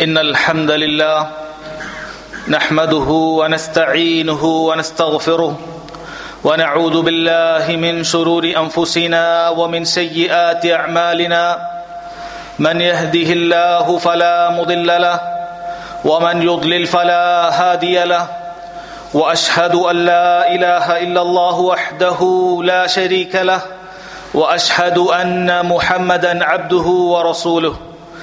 إن الحمد لله نحمده ونستعينه ونستغفره ونعوذ بالله من شرور أنفسنا ومن سيئات أعمالنا من يهده الله فلا مضل له ومن يضلل فلا هادي له واشهد ان لا اله الا الله وحده لا شريك له واشهد ان محمدا عبده ورسوله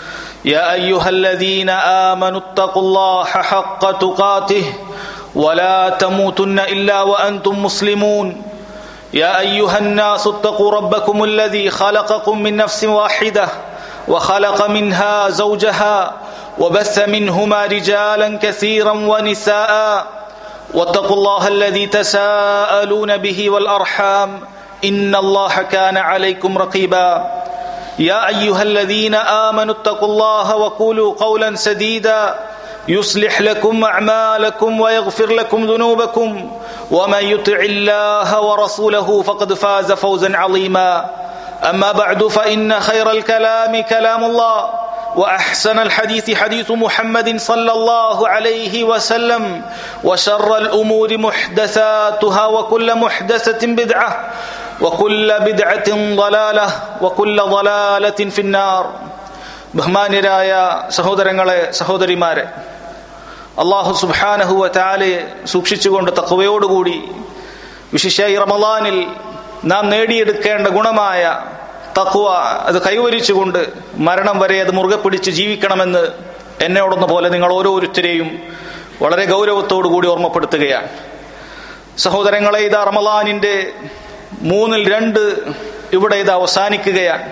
يا ايها الذين امنوا اتقوا الله حق تقاته ولا تموتن الا وانتم مسلمون يا ايها الناس اتقوا ربكم الذي خلقكم من نفس واحده وخلق منها زوجها وبث منهما رجالا كثيرا ونساء واتقوا الله الذي تساءلون به والارحام ان الله كان عليكم رقيبا يا ايها الذين امنوا اتقوا الله وقولوا قولا سديدا يصلح لكم اعمالكم ويغفر لكم ذنوبكم ومن يطع الله ورسوله فقد فاز فوزا عظيما اما بعد فان خير الكلام كلام الله واحسن الحديث حديث محمد صلى الله عليه وسلم وشر الامور محدثاتها وكل محدثه بدعه وكل بدعه ضلاله وكل ضلاله في النار ബഹുമാന്യരായ സഹോദരങ്ങളെ സഹോദരിമാരെ അള്ളാഹു സുബാനഹുവ താലെ സൂക്ഷിച്ചുകൊണ്ട് തക്കവയോടുകൂടി വിശിഷ്യ റമലാനിൽ നാം നേടിയെടുക്കേണ്ട ഗുണമായ തക്കുവ അത് കൈവരിച്ചുകൊണ്ട് മരണം വരെ അത് മുറുകെ പിടിച്ച് ജീവിക്കണമെന്ന് എന്നോടൊന്ന പോലെ നിങ്ങൾ ഓരോരുത്തരെയും വളരെ ഗൗരവത്തോടു കൂടി ഓർമ്മപ്പെടുത്തുകയാണ് സഹോദരങ്ങളെ ഇത് റമലാനിന്റെ മൂന്നിൽ രണ്ട് ഇവിടെ ഇത് അവസാനിക്കുകയാണ്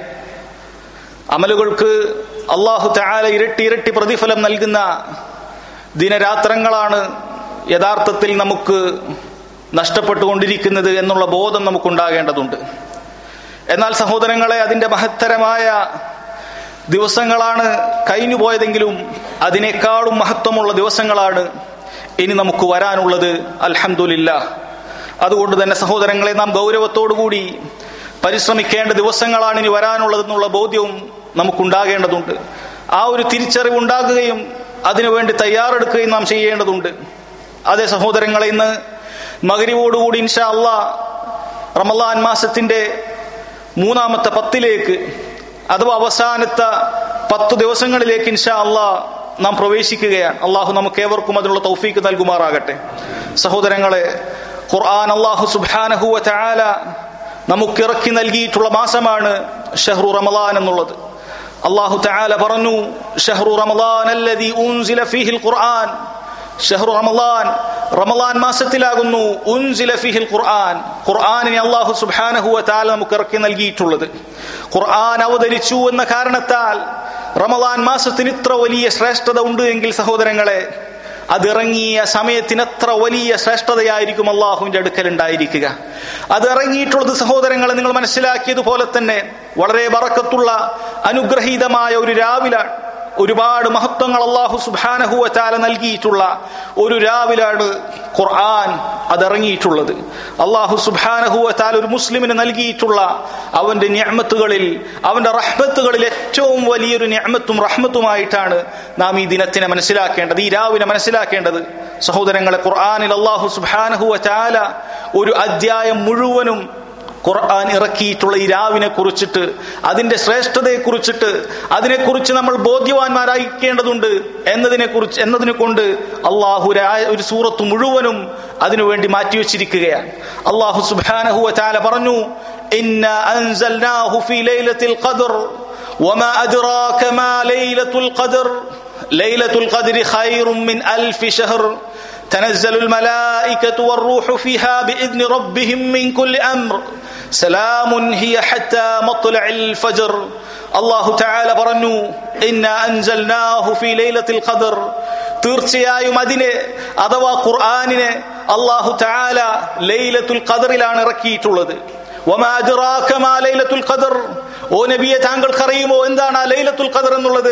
അമലുകൾക്ക് അള്ളാഹു താല ഇരട്ടി ഇരട്ടി പ്രതിഫലം നൽകുന്ന ദിനരാത്രങ്ങളാണ് യഥാർത്ഥത്തിൽ നമുക്ക് നഷ്ടപ്പെട്ടുകൊണ്ടിരിക്കുന്നത് എന്നുള്ള ബോധം നമുക്കുണ്ടാകേണ്ടതുണ്ട് എന്നാൽ സഹോദരങ്ങളെ അതിന്റെ മഹത്തരമായ ദിവസങ്ങളാണ് കഴിഞ്ഞു പോയതെങ്കിലും അതിനേക്കാളും മഹത്വമുള്ള ദിവസങ്ങളാണ് ഇനി നമുക്ക് വരാനുള്ളത് അൽഹമില്ല അതുകൊണ്ട് തന്നെ സഹോദരങ്ങളെ നാം ഗൗരവത്തോടുകൂടി പരിശ്രമിക്കേണ്ട ദിവസങ്ങളാണ് ഇനി വരാനുള്ളതെന്നുള്ള ബോധ്യവും നമുക്കുണ്ടാകേണ്ടതുണ്ട് ആ ഒരു തിരിച്ചറിവ് ഉണ്ടാകുകയും അതിനുവേണ്ടി തയ്യാറെടുക്കുകയും നാം ചെയ്യേണ്ടതുണ്ട് അതേ സഹോദരങ്ങളെ ഇന്ന് മകരിവോടുകൂടി ഇൻഷാ അള്ളാ റമലാൻ മാസത്തിന്റെ മൂന്നാമത്തെ പത്തിലേക്ക് അഥവാ അവസാനത്തെ പത്ത് ദിവസങ്ങളിലേക്ക് ഇൻഷാ അള്ളാ നാം പ്രവേശിക്കുകയാണ് അള്ളാഹു നമുക്ക് ഏവർക്കും അതിനുള്ള തൗഫീക്ക് നൽകുമാറാകട്ടെ സഹോദരങ്ങളെ ഖുർആൻ അള്ളാഹു സുബാനഹുവ ചാല നമുക്ക് ഇറക്കി നൽകിയിട്ടുള്ള മാസമാണ് ഷഹ്റു റമലാൻ എന്നുള്ളത് അള്ളാഹു തആല പറഞ്ഞു ഷഹ്റു റമലാൻ അല്ലദീ ഉൻസില ഫീഹിൽ ഖുർആൻ ഷഹ്റു റമലാൻ റമലാൻ മാസത്തിലാകുന്നു ഉൻസില ഫീഹിൽ ഖുർആൻ ഖുർആനിനെ അള്ളാഹു സുബ്ഹാനഹു വതആല നമുക്ക് ഇറക്കി നൽകിയിട്ടുള്ളത് ഖുർആൻ അവതരിച്ചു എന്ന കാരണത്താൽ റമലാൻ മാസത്തിന് ഇത്ര വലിയ ശ്രേഷ്ഠത ഉണ്ട് എങ്കിൽ സഹോദരങ്ങളെ അതിറങ്ങിയ സമയത്തിന് എത്ര വലിയ ശ്രേഷ്ഠതയായിരിക്കും അള്ളാഹുവിന്റെ അടുക്കൽ ഉണ്ടായിരിക്കുക അത് ഇറങ്ങിയിട്ടുള്ളത് സഹോദരങ്ങളെ നിങ്ങൾ മനസ്സിലാക്കിയതുപോലെ തന്നെ വളരെ വറക്കത്തുള്ള അനുഗ്രഹീതമായ ഒരു രാവിലാണ് ഒരുപാട് മഹത്വങ്ങൾ അള്ളാഹു സുബാനഹുവ ചാല നൽകിയിട്ടുള്ള ഒരു രാവിലാണ് ഖുർആൻ അതിറങ്ങിയിട്ടുള്ളത് അള്ളാഹു സുബാനഹുവ ചാല ഒരു മുസ്ലിമിന് നൽകിയിട്ടുള്ള അവന്റെ ഞാമത്തുകളിൽ അവന്റെ റഹ്മത്തുകളിൽ ഏറ്റവും വലിയൊരു ഞാമത്തും റഹ്മത്തുമായിട്ടാണ് നാം ഈ ദിനത്തിനെ മനസ്സിലാക്കേണ്ടത് ഈ രാവിനെ മനസ്സിലാക്കേണ്ടത് സഹോദരങ്ങളെ ഖുർആാനിൽ അള്ളാഹു സുബാനഹുവ ചാല ഒരു അധ്യായം മുഴുവനും ഖുർആൻ ഇറക്കിയിട്ടുള്ള ഈ രാവിനെ കുറിച്ചിട്ട് അതിന്റെ ശ്രേഷ്ഠതയെ കുറിച്ചിട്ട് അതിനെക്കുറിച്ച് നമ്മൾ ബോധ്യവാന്മാരായിക്കേണ്ടതുണ്ട് എന്നതിനെ കുറിച്ച് എന്നതിനെ കൊണ്ട് അള്ളാഹു ഒരു സൂറത്ത് മുഴുവനും അതിനുവേണ്ടി മാറ്റിവെച്ചിരിക്കുകയാണ് അള്ളാഹു സുബാനഹു ചാല പറഞ്ഞു إنا أنزلناه في ليلة القدر وما أدراك ما ليلة القدر ليلة القدر خير من ألف شهر تنزل الملائكة والروح فيها بإذن ربهم من كل أمر سلام هي حتى مطلع الفجر الله تعالى برنو إنا أنزلناه في ليلة القدر തീർച്ചയായും അതിനെ അഥവാ ഖുർആാനിനെ അള്ളാഹു താല ലൈലത്തുൽ ഖദറിലാണ് ഇറക്കിയിട്ടുള്ളത് ലൈലത്തുൽ ഖദർ ഓ നബിയെ താങ്കൾക്കറിയുമോ എന്താണ് ആ ലൈലത്തുൽ ഖദർ എന്നുള്ളത്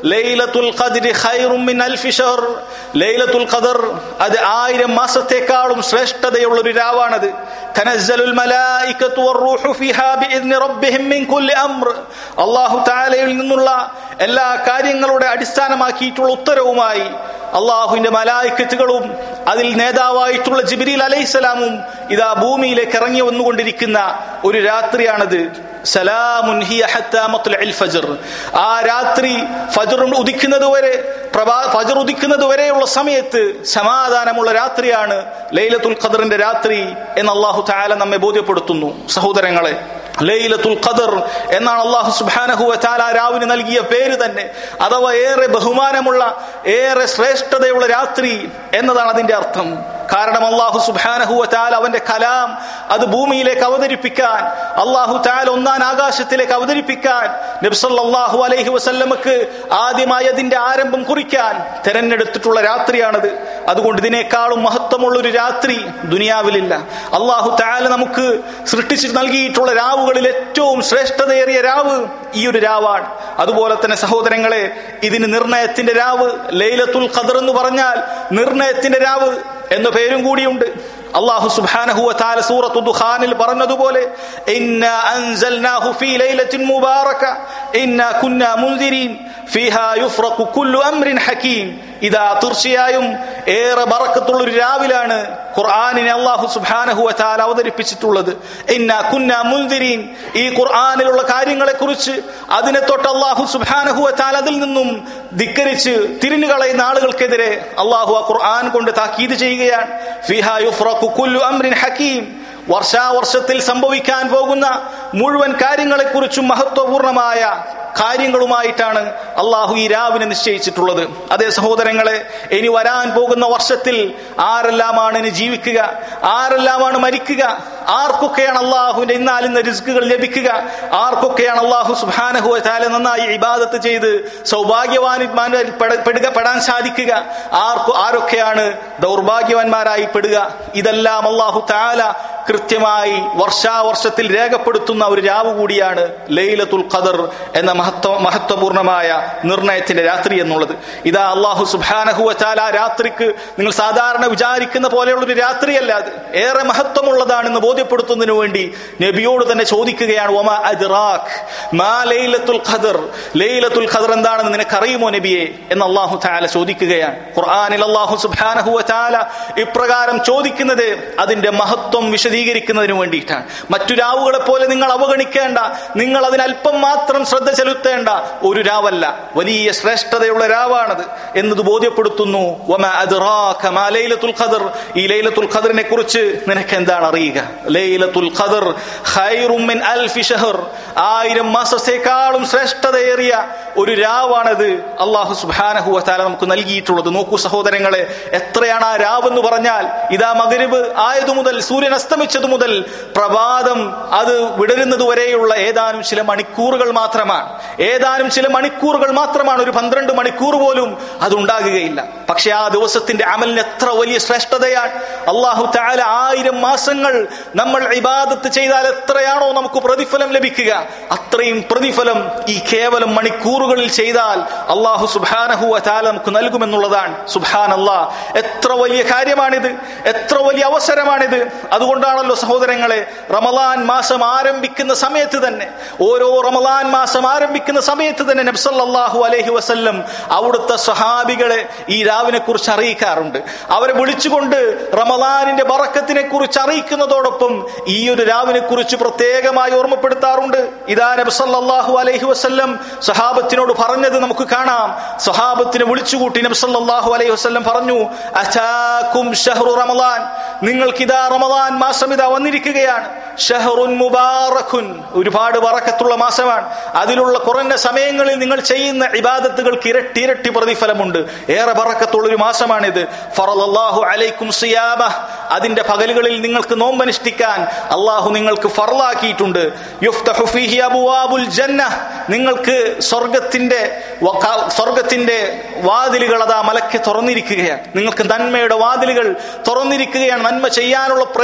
ലൈലത്തുൽ ഖദ്രി ഖൈറും മിൻ അൽഫി ഷഹർ ലൈലത്തുൽ ഖദർ അത് ആയിരം മാസത്തേക്കാളും ശ്രേഷ്ഠതയുള്ള ഒരു രാവാണത് തനസ്സലുൽ മലായികത്തു വറൂഹു ഫീഹാ ബിഇذن റബ്ബിഹിം മിൻ കുല്ലി അംർ അല്ലാഹു തആലയിൽ നിന്നുള്ള എല്ലാ കാര്യങ്ങളുടെ അടിസ്ഥാനമാക്കിയിട്ടുള്ള ഉത്തരവുമായി അള്ളാഹുവിന്റെ മലായിക്കത്തുകളും അതിൽ നേതാവായിട്ടുള്ള ജിബ്രീൽ അലൈഹിസ്സലാമും ഇതാ ഭൂമിയിലേക്ക് ഇറങ്ങി വന്നുകൊണ്ടിരിക്കുന്ന ഒരു രാത്രിയാണത് സലാമുൻ ഹിയ ഹത്താ മത്ലഇൽ ഫജ്ർ ആ രാത്രി ഫജ്ർ ഉദിക്കുന്നത് വരെ പ്രഭാ ഫജ്ർ ഉദിക്കുന്നത് വരെയുള്ള സമയത്ത് സമാധാനമുള്ള രാത്രിയാണ് ലൈലത്തുൽ ഖദറിന്റെ രാത്രി എന്ന് അള്ളാഹു തആല നമ്മെ ബോധ്യപ്പെടുത്തുന്നു സഹോദരങ്ങളെ ലൈലത്തുൽ ഖദർ എന്നാണ് അള്ളാഹു സുബ്ഹാനഹു വതആല രാവിന് നൽകിയ പേര് തന്നെ അഥവാ ഏറെ ബഹുമാനമുള്ള ഏറെ ശ്രേഷ്ഠതയുള്ള രാത്രി എന്നതാണ് അതിന്റെ അർത്ഥം കാരണം അള്ളാഹു സുബ്ഹാനഹു വതആല അവന്റെ കലാം അത് ഭൂമിയിലേക്ക് അവതരിപ്പിക്കാൻ അള്ളാഹു താല ഒന്നാൻ ആകാശത്തിലേക്ക് അവതരിപ്പിക്കാൻ നബ്സല്ലാഹു അലൈഹി വസല്ലമക്ക് ആദ്യമായി അതിന്റെ ആരംഭം കുറിക്കാൻ തെരഞ്ഞെടുത്തിട്ടുള്ള രാത്രിയാണത് അതുകൊണ്ട് ഇതിനേക്കാളും മഹത്വമുള്ള ഒരു രാത്രി ദുനിയാവിലില്ല അള്ളാഹു താല നമുക്ക് സൃഷ്ടിച്ച് നൽകിയിട്ടുള്ള രാവുകളിൽ ഏറ്റവും ശ്രേഷ്ഠതയേറിയ രാവ് ഈ ഒരു രാവാണ് അതുപോലെ തന്നെ സഹോദരങ്ങളെ ഇതിന് നിർണയത്തിന്റെ രാവ് ലൈലത്തുൽ ഖദർ എന്ന് പറഞ്ഞാൽ നിർണയത്തിന്റെ രാവ് എന്ന പേരും കൂടിയുണ്ട് അള്ളാഹു സുബ്ഹാനഹു വതആല സൂറത്തു ദുഖാനിൽ പറഞ്ഞതുപോലെ ഇന്നാ അൻസൽനാഹു ഫീ ലൈലത്തിൻ മുബാറക ഇന്നാ കുന്നാ മുൻദിരീൻ ഫീഹാ യുഫ്റഖു കുല്ലു അംറിൻ ഹകീം ഇതാ തീർച്ചയായും ഏറെ ബറക്കത്തുള്ള ഒരു രാവിലാണ് ഖുർആനിനെ അള്ളാഹു സുബ്ഹാനഹു വതആല അവതരിപ്പിച്ചിട്ടുള്ളത് ഇന്നാ കുന്നാ മുൻദിരീൻ ഈ ഖുർആനിലുള്ള കാര്യങ്ങളെ കുറിച്ച് അതിനെ തൊട്ട് അള്ളാഹു സുബ്ഹാനഹു വതആല അതിൽ നിന്നും ധിക്കരിച്ച് തിരിഞ്ഞു കളയുന്ന ആളുകൾക്കെതിരെ അള്ളാഹു ആ ഖുർആൻ കൊണ്ട് താക്കീത് ചെയ്യുകയാണ് ഫിഹാ യുഫ്റഖു കുല്ലു അംറിൻ ഹകീം വർഷാവർഷത്തിൽ സംഭവിക്കാൻ പോകുന്ന മുഴുവൻ കാര്യങ്ങളെക്കുറിച്ചും മഹത്വപൂർണമായ കാര്യങ്ങളുമായിട്ടാണ് അള്ളാഹു ഈ രാവിനെ നിശ്ചയിച്ചിട്ടുള്ളത് അതേ സഹോദരങ്ങളെ ഇനി വരാൻ പോകുന്ന വർഷത്തിൽ ആരെല്ലാമാണ് ഇനി ജീവിക്കുക ആരെല്ലാമാണ് മരിക്കുക ആർക്കൊക്കെയാണ് അള്ളാഹുവിന്റെ ഇന്നാലിന്ന റിസ്കുകൾ ലഭിക്കുക ആർക്കൊക്കെയാണ് അള്ളാഹു സുബാനഹു താല നന്നായി ഇബാദത്ത് ചെയ്ത് സൗഭാഗ്യവാന്മാരിൽ പെടുക പെടാൻ സാധിക്കുക ആർക്കു ആരൊക്കെയാണ് ദൗർഭാഗ്യവാന്മാരായി പെടുക ഇതെല്ലാം അള്ളാഹു താല കൃത്യമായി വർഷാവർഷത്തിൽ രേഖപ്പെടുത്തുന്ന ഒരു രാവ് കൂടിയാണ് ലൈലത്തുൽ ഖദർ എന്ന മഹത്വ മഹത്വപൂർണമായ നിർണയത്തിന്റെ രാത്രി എന്നുള്ളത് ഇതാ അള്ളാഹു സുബാനഹു വച്ചാൽ ആ രാത്രിക്ക് നിങ്ങൾ സാധാരണ വിചാരിക്കുന്ന പോലെയുള്ള ഒരു രാത്രിയല്ല അത് ഏറെ മഹത്വമുള്ളതാണെന്ന് ബോധ്യപ്പെടുത്തുന്നതിന് വേണ്ടി നബിയോട് തന്നെ ചോദിക്കുകയാണ് ഒമ അദ്റാഖ് മാ ലൈലത്തുൽ ഖദർ ലൈലത്തുൽ ഖദർ എന്താണെന്ന് നിനക്കറിയുമോ നബിയെ എന്ന് അള്ളാഹു താല ചോദിക്കുകയാണ് ഖുർആനിൽ അള്ളാഹു സുബാനഹു വച്ചാല ഇപ്രകാരം ചോദിക്കുന്നത് അതിന്റെ മഹത്വം വിശദീകരിക്കുന്നതിന് വേണ്ടിയിട്ടാണ് മറ്റു രാവുകളെ പോലെ നിങ്ങൾ അവഗണിക്കേണ്ട നിങ്ങൾ അതിന് അല്പം മാത്രം ശ്രദ്ധ ചെലുത്തേണ്ട ഒരു രാവല്ല വലിയ ശ്രേഷ്ഠതയുള്ള രാവാണത് എന്നത് ബോധ്യപ്പെടുത്തുന്നു വമ അദ്റാക മാ ലൈലത്തുൽ ഖദർ ഈ ലൈലത്തുൽ ഖദറിനെ കുറിച്ച് നിനക്ക് എന്താണ് അറിയുക ലൈലത്തുൽ ഖദർ ഖൈറും മിൻ അൽഫി ഷഹർ ആയിരം മാസത്തേക്കാളും ശ്രേഷ്ഠതയേറിയ ഒരു രാവാണത് അള്ളാഹു സുബ്ഹാനഹു വതആല നമുക്ക് നൽകിയിട്ടുള്ളത് നോക്കൂ സഹോദരങ്ങളെ എത്രയാണ് ആ രാവ് എന്ന് പറഞ്ഞാൽ ഇതാ മഗ്രിബ് ആയതു മുതൽ സൂര്യൻ അസ്തമിച്ചതു മുതൽ പ്രഭാതം അത് വിടരുന്നത് വരെയുള്ള ഏതാനും ചില മണിക്കൂറുകൾ മാത്രമാണ് ഏതാനും ചില മണിക്കൂറുകൾ മാത്രമാണ് ഒരു പന്ത്രണ്ട് മണിക്കൂർ പോലും അത് ഉണ്ടാകുകയില്ല പക്ഷെ ആ ദിവസത്തിന്റെ അമലിന് എത്ര വലിയ ശ്രേഷ്ഠതയാണ് അള്ളാഹു താല ആയിരം മാസങ്ങൾ നമ്മൾ ഇബാദത്ത് ചെയ്താൽ എത്രയാണോ നമുക്ക് പ്രതിഫലം ലഭിക്കുക അത്രയും പ്രതിഫലം ഈ കേവലം മണിക്കൂറുകളിൽ ചെയ്താൽ അള്ളാഹു സുബാനഹു താല നമുക്ക് നൽകുമെന്നുള്ളതാണ് സുബാൻ അള്ളാഹ് എത്ര വലിയ കാര്യമാണിത് എത്ര വലിയ അവസരമാണിത് അതുകൊണ്ടാണല്ലോ സഹോദരങ്ങളെ റമലാൻ മാസം ആരംഭിക്കുന്ന സമയത്ത് തന്നെ ഓരോ റമലാൻ മാസം ആരംഭിക്കുന്ന സമയത്ത് തന്നെ നബ്സല്ലാഹു അലൈഹി വസല്ലം അവിടുത്തെ സഹാബികളെ ഈ രാവിനെ കുറിച്ച് അറിയിക്കാറുണ്ട് അവരെ വിളിച്ചുകൊണ്ട് റമലാനിന്റെ ബറക്കത്തിനെ കുറിച്ച് അറിയിക്കുന്നതോടൊപ്പം ഈ ഒരു രാവിനെ കുറിച്ച് പ്രത്യേകമായി ഓർമ്മപ്പെടുത്താറുണ്ട് ഇതാ നബ്സല്ലാഹു അലൈഹി വസല്ലം സഹാബത്തിനോട് പറഞ്ഞത് നമുക്ക് കാണാം സഹാബത്തിനെ വിളിച്ചുകൂട്ടി നബ്സല്ലാഹു അലൈഹി വസല്ലം പറഞ്ഞു അചാക്കും ഷഹ്റു റമലാൻ നിങ്ങൾക്ക് ഇതാ റമലാൻ മാസം ഇതാ വന്നിരിക്കുകയാണ് ഷഹറുൻ മുബാറഖുൻ ഒരുപാട് വറക്കത്തുള്ള മാസമാണ് അതിലുള്ള കുറഞ്ഞ സമയങ്ങളിൽ നിങ്ങൾ ചെയ്യുന്ന ഇബാദത്തുകൾക്ക് ഇരട്ടി ഇരട്ടി പ്രതിഫലമുണ്ട് ഏറെ പറക്കത്തുള്ള ഒരു മാസമാണിത് ഫറലല്ലാഹു അലൈക്കും സിയാമ അതിന്റെ പകലുകളിൽ നിങ്ങൾക്ക് നോമ്പനുഷ്ഠിക്കാൻ അള്ളാഹു നിങ്ങൾക്ക് ഫറലാക്കിയിട്ടുണ്ട് യുഫ്തഹു ഫീഹി അബുവാബുൽ ജന്ന നിങ്ങൾക്ക് സ്വർഗത്തിന്റെ വക- സ്വർഗത്തിന്റെ വാതിലുകൾ അതാ മലക്ക് തുറന്നിരിക്കുകയാണ് നിങ്ങൾക്ക് നന്മയുടെ വാതിലുകൾ തുറന്നിരിക്കുകയാണ് നന്മ ചെയ്യാനുള്ള പ്രേരണകൾ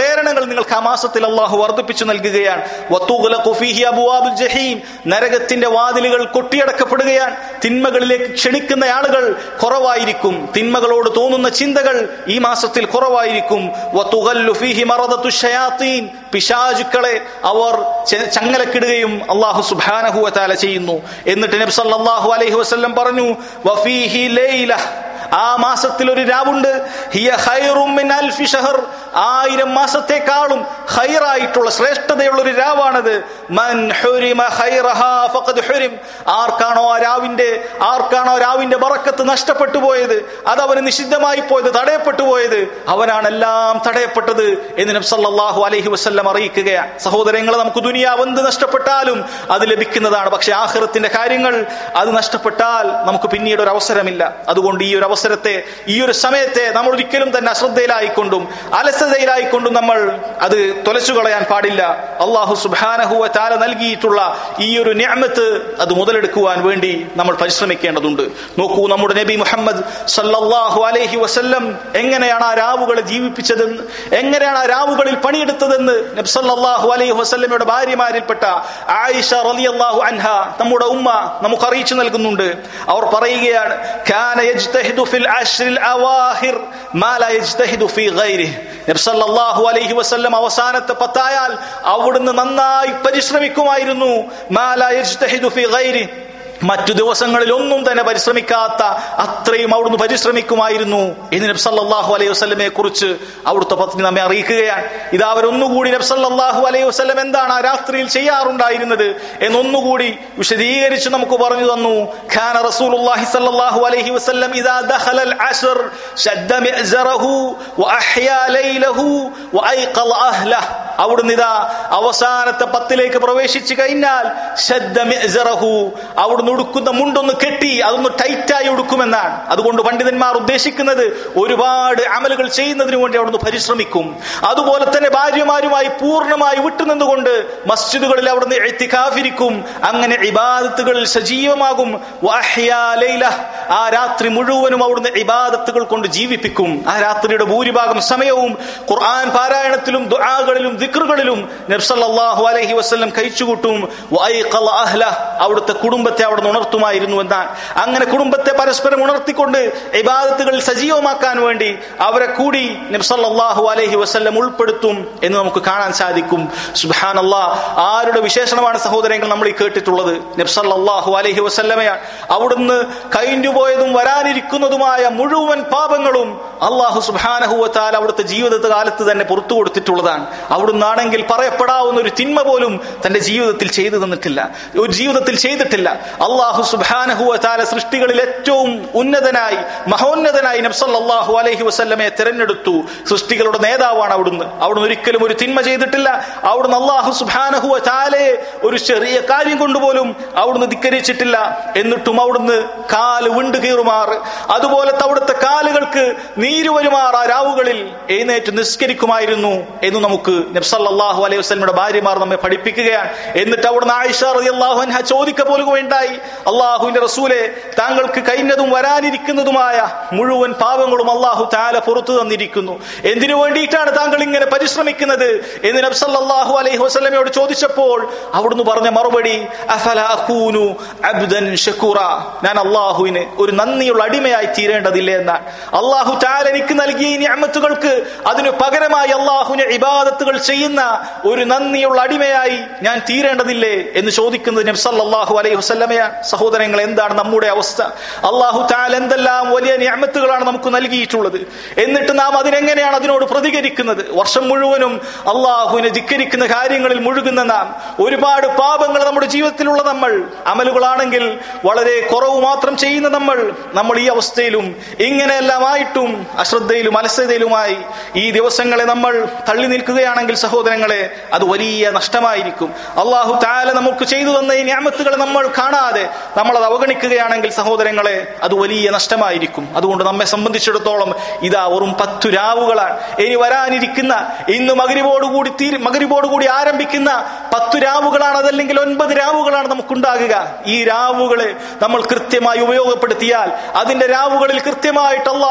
നിങ്ങൾക്ക് ആ മാസത്തിൽ അള്ളാഹു വർദ്ധിപ്പിച്ചു നൽകുകയാണ് വത്തുഗ്ലഖു ഫീഹി അബ്വാബുൽ ജഹീം നരകത്തിന്റെ വാതിലുകൾ കൊട്ടിയടക്കപ്പെടുകയാണ് തിന്മകളിലേക്ക് ക്ഷണിക്കുന്ന ആളുകൾ കുറവായിരിക്കും തിന്മകളോട് തോന്നുന്ന ചിന്തകൾ ഈ മാസത്തിൽ കുറവായിരിക്കും വത്തുഗല്ലു ഫീഹി മറദത്തു ഷയാത്തീൻ പിശാചുക്കളെ അവർ ചെ- ചങ്ങലക്കിടുകയും അള്ളാഹു സുബ്ഹാനഹു വതആല ചെയ്യുന്നു എന്നിട്ട് നബി സല്ലല്ലാഹു അലൈഹി വസല്ലം പറഞ്ഞു വഫീഹി ലൈല ആ മാസത്തിൽ ഒരു രാവുണ്ട് ഹിയ ഖൈറും മിൻ അൽഫി ഷഹർ ആയിരം മാസത്തെക്കാളും ഖൈറായിട്ടുള്ള ശ്രേഷ്ഠതയുള്ള ഒരു രാവാണത് മൻ ഹുരിമ ഖൈറഹാ ഫഖദ് ഹുരിം ആർക്കാണോ ആ രാവിന്റെ ആർക്കാണോ ആ രാവിന്റെ ബറക്കത്ത് നഷ്ടപ്പെട്ടു പോയത് അത് അവന് നിഷിദ്ധമായി പോയത് തടയപ്പെട്ടു പോയത് അവനാണ് എല്ലാം തടയപ്പെട്ടത് എന്ന് നബി സല്ലല്ലാഹു അലൈഹി വസല്ലം അറിയിക്കുകയാണ് സഹോദരങ്ങളെ നമുക്ക് ദുനിയാവ് എന്ത് നഷ്ടപ്പെട്ടാലും അത് ലഭിക്കുന്നതാണ് പക്ഷെ ആഖിറത്തിന്റെ കാര്യങ്ങൾ അത് നഷ്ടപ്പെട്ടാൽ നമുക്ക് പിന്നീട് ഒരു അവസരമില്ല അതുകൊണ്ട് ഈ ഒരു അവസരത്തെ ഈ ഒരു സമയത്തെ നമ്മൾ ഒരിക്കലും തന്നെ അശ്രദ്ധയിലായിക്കൊണ്ടും അലസതയിലായിക്കൊണ്ടും നമ്മൾ അത് തൊലച്ചു കളയാൻ പാടില്ല അള്ളാഹു സുബാനഹുവ താല നൽകിയിട്ടുള്ള ഈ ഒരു ഞാമത്ത് അത് മുതലെടുക്കുവാൻ വേണ്ടി നമ്മൾ പരിശ്രമിക്കേണ്ടതുണ്ട് നോക്കൂ നമ്മുടെ നബി മുഹമ്മദ് സല്ലല്ലാഹു അലൈഹി വസല്ലം എങ്ങനെയാണ് ആ രാവുകളെ ജീവിപ്പിച്ചതെന്ന് എങ്ങനെയാണ് ആ രാവുകളിൽ പണിയെടുത്തതെന്ന് നബി സല്ലല്ലാഹു അലൈഹി വസല്ലമയുടെ ഭാര്യമാരിൽപ്പെട്ട ആയിഷ റളിയല്ലാഹു അൻഹ നമ്മുടെ ഉമ്മ നമുക്ക് അറിയിച്ചു നൽകുന്നുണ്ട് അവർ പറയുകയാണ് കാന യജ്തഹിദു ഫിൽ അശ്റിൽ അവാഹിർ മാ ലാ യജ്തഹിദു ഫീ ഗൈരിഹി നബി സല്ലല്ലാഹു അലൈഹി വസല്ലം അവസാനത്തെ പത്തായാൽ അവിടുന്ന് നന്നായി പരിശ്രമിക്കുമായിരുന്നു മാ ലാ യജ്തഹിദു ഫീ ഗൈരിഹി മറ്റു ദിവസങ്ങളിൽ ഒന്നും തന്നെ പരിശ്രമിക്കാത്ത അത്രയും അവിടുന്ന് പരിശ്രമിക്കുമായിരുന്നു എന്ന് നബി സല്ലല്ലാഹു അലൈഹി വസല്ലമയെ കുറിച്ച് അവിടുത്തെ പത്നി നമ്മെ അറിയിക്കുകയാണ് ഇത് അവരൊന്നുകൂടി നബി സല്ലല്ലാഹു അലൈഹി വസല്ലം എന്താണ് ആ രാത്രിയിൽ ചെയ്യാറുണ്ടായിരുന്നത് എന്നൊന്നുകൂടി വിശദീകരിച്ച് നമുക്ക് പറഞ്ഞു തന്നു ഖാന റസൂലുള്ളാഹി സല്ലല്ലാഹു അലൈഹി വസല്ലം ഇദാ ദഖല അൽ അശ്ർ ശദ്ദ മിഅ്സറഹു വഅഹ്യാ ലൈലഹു വഅയ്ഖള അഹ്ലഹു അവിടുന്ന് ഇതാ അവസാനത്തെ പത്തിലേക്ക് പ്രവേശിച്ചു കഴിഞ്ഞാൽ ശദ്ദ മിഅ്സറഹു അവിടുന്ന് ഉടുക്കുന്ന മുണ്ടൊന്ന് കെട്ടി അതൊന്ന് ടൈറ്റായി ഉടുക്കുമെന്നാണ് അതുകൊണ്ട് പണ്ഡിതന്മാർ ഉദ്ദേശിക്കുന്നത് ഒരുപാട് അമലുകൾ ചെയ്യുന്നതിന് വേണ്ടി അവിടുന്ന് പരിശ്രമിക്കും അതുപോലെ തന്നെ ഭാര്യമാരുമായി പൂർണ്ണമായി വിട്ടുനിന്നുകൊണ്ട് മസ്ജിദുകളിൽ അവിടുന്ന് എത്തിക്കാഫിരിക്കും അങ്ങനെ ഇബാദത്തുകളിൽ സജീവമാകും വഅഹ്യാ ലൈലഹ്. ആ രാത്രി മുഴുവനും അവിടുന്ന് ഇബാദത്തുകൾ കൊണ്ട് ജീവിപ്പിക്കും ആ രാത്രിയുടെ ഭൂരിഭാഗം സമയവും ഖുർആൻ പാരായണത്തിലും ദുആകളിലും ദിക്റുകളിലും നബ്സല്ലാഹു അലൈഹി വസ്ല്ലം കഴിച്ചുകൂട്ടും വഅയ്ഖള അഹ്ലഹ്. അവിടുത്തെ കുടുംബത്തെ അവിടെ ഉണർത്തുമായിരുന്നു എന്നാണ് അങ്ങനെ കുടുംബത്തെ പരസ്പരം ഉണർത്തിക്കൊണ്ട് ഇബാദത്തുകളിൽ സജീവമാക്കാൻ വേണ്ടി അവരെ കൂടി നബ്സല്ലാഹു അലൈഹി വസ്ല്ലം ഉൾപ്പെടുത്തും എന്ന് നമുക്ക് കാണാൻ സാധിക്കും സുബാനല്ലാ ആരുടെ വിശേഷണമാണ് സഹോദരങ്ങൾ നമ്മൾ ഈ കേട്ടിട്ടുള്ളത് നബ്സല്ലാഹു അലൈഹി വസല്ലമയാണ് അവിടുന്ന് കഴിഞ്ഞുപോയതും വരാനിരിക്കുന്നതുമായ മുഴുവൻ പാപങ്ങളും അള്ളാഹു സുബാനഹുവത്താൽ അവിടുത്തെ ജീവിത കാലത്ത് തന്നെ പുറത്തു കൊടുത്തിട്ടുള്ളതാണ് അവിടുന്നാണെങ്കിൽ പറയപ്പെടാവുന്ന ഒരു തിന്മ പോലും തന്റെ ജീവിതത്തിൽ ചെയ്തു തന്നിട്ടില്ല ഒരു ജീവിതത്തിൽ ചെയ്തിട്ടില്ല അള്ളാഹു സുബാനഹുവത്താല സൃഷ്ടികളിൽ ഏറ്റവും ഉന്നതനായി മഹോന്നതനായി നബ്സല്ലാഹു അലൈഹി വസല്ലമയെ തിരഞ്ഞെടുത്തു സൃഷ്ടികളുടെ നേതാവാണ് അവിടുന്ന് അവിടുന്ന് ഒരിക്കലും ഒരു തിന്മ ചെയ്തിട്ടില്ല അവിടുന്ന് അള്ളാഹു സുബാനഹുവ താലയെ ഒരു ചെറിയ കാര്യം കൊണ്ടുപോലും അവിടുന്ന് ധിക്കരിച്ചിട്ടില്ല എന്നിട്ടും അവിടുന്ന് കാല് വിണ്ടു കീറുമാറ് അതുപോലത്തെ അവിടുത്തെ കാലുകൾക്ക് നീര് വരുമാർ ആ രാവുകളിൽ എഴുന്നേറ്റ് നിസ്കരിക്കുമായിരുന്നു എന്ന് നമുക്ക് നബ്സല്ലാഹു അലൈഹി വസ്ലമിയുടെ ഭാര്യമാർ നമ്മെ പഠിപ്പിക്കുകയാണ് എന്നിട്ട് അവിടുന്ന് ആയിഷ റളിയല്ലാഹു അൻഹ ചോദിക്ക പോലും വേണ്ടായി അള്ളാഹുവിന്റെ റസൂലെ താങ്കൾക്ക് കഴിഞ്ഞതും വരാനിരിക്കുന്നതുമായ മുഴുവൻ പാപങ്ങളും അള്ളാഹു താല പുറത്തു തന്നിരിക്കുന്നു എന്തിനു വേണ്ടിയിട്ടാണ് താങ്കൾ ഇങ്ങനെ പരിശ്രമിക്കുന്നത് എന്ന് നബ്സല്ലാഹു അലൈഹി വസല്ലമയോട് ചോദിച്ചപ്പോൾ അവിടുന്ന് പറഞ്ഞ മറുപടി അഫല അഖൂനു അബ്ദൻ ഷക്കൂറ ഞാൻ അള്ളാഹുവിന് ഒരു നന്ദിയുള്ള അടിമയായി തീരേണ്ടതില്ലേ എന്നാണ് അള്ളാഹു താല എനിക്ക് നൽകിയ ഈ ഞാമത്തുകൾക്ക് അതിനു പകരമായി അള്ളാഹുവിനെ ഇബാദത്തുകൾ ചെയ്യുന്ന ഒരു നന്ദിയുള്ള അടിമയായി ഞാൻ തീരേണ്ടതില്ലേ എന്ന് ചോദിക്കുന്നത് നബ്സല്ലാഹു അലൈഹി വസല്ലമയാണ് സഹോദരങ്ങൾ എന്താണ് നമ്മുടെ അവസ്ഥ അള്ളാഹു താൽ എന്തെല്ലാം വലിയ ഞാമത്തുകളാണ് നമുക്ക് നൽകിയിട്ടുള്ളത് എന്നിട്ട് നാം അതിനെങ്ങനെയാണ് അതിനോട് പ്രതികരിക്കുന്നത് വർഷം മുഴുവനും അള്ളാഹുവിനെ ധിക്കരിക്കുന്ന കാര്യങ്ങളിൽ മുഴുകുന്ന നാം ഒരുപാട് പാപങ്ങൾ നമ്മുടെ ജീവിതത്തിലുള്ള നമ്മൾ അമലുകളാണെങ്കിൽ വളരെ കുറവ് മാത്രം ചെയ്യുന്ന നമ്മൾ നമ്മൾ ഈ അവസ്ഥയിലും ഇങ്ങനെയെല്ലാം ആയിട്ടും അശ്രദ്ധയിലും അലസതയിലുമായി ഈ ദിവസങ്ങളെ നമ്മൾ തള്ളി നിൽക്കുകയാണെങ്കിൽ സഹോദരങ്ങളെ അത് വലിയ നഷ്ടമായിരിക്കും അള്ളാഹു താല നമുക്ക് ചെയ്തു തന്ന ഈ ഞാമത്തുകളെ നമ്മൾ കാണാതെ നമ്മൾ അത് അവഗണിക്കുകയാണെങ്കിൽ സഹോദരങ്ങളെ അത് വലിയ നഷ്ടമായിരിക്കും അതുകൊണ്ട് നമ്മെ സംബന്ധിച്ചിടത്തോളം ഇതാ വെറും പത്തു രാവുകളാണ് ഇനി വരാനിരിക്കുന്ന ഇന്ന് മകരിബോടുകൂടി തീര് മകരിബോടുകൂടി ആരംഭിക്കുന്ന പത്തു രാവുകളാണ് അതല്ലെങ്കിൽ ഒൻപത് രാവുകളാണ് നമുക്കുണ്ടാകുക ഈ രാവുകളെ നമ്മൾ കൃത്യമായി ഉപയോഗപ്പെടുത്തിയാൽ അതിന്റെ രാവുകളിൽ കൃത്യമായിട്ട് അള്ളാഹു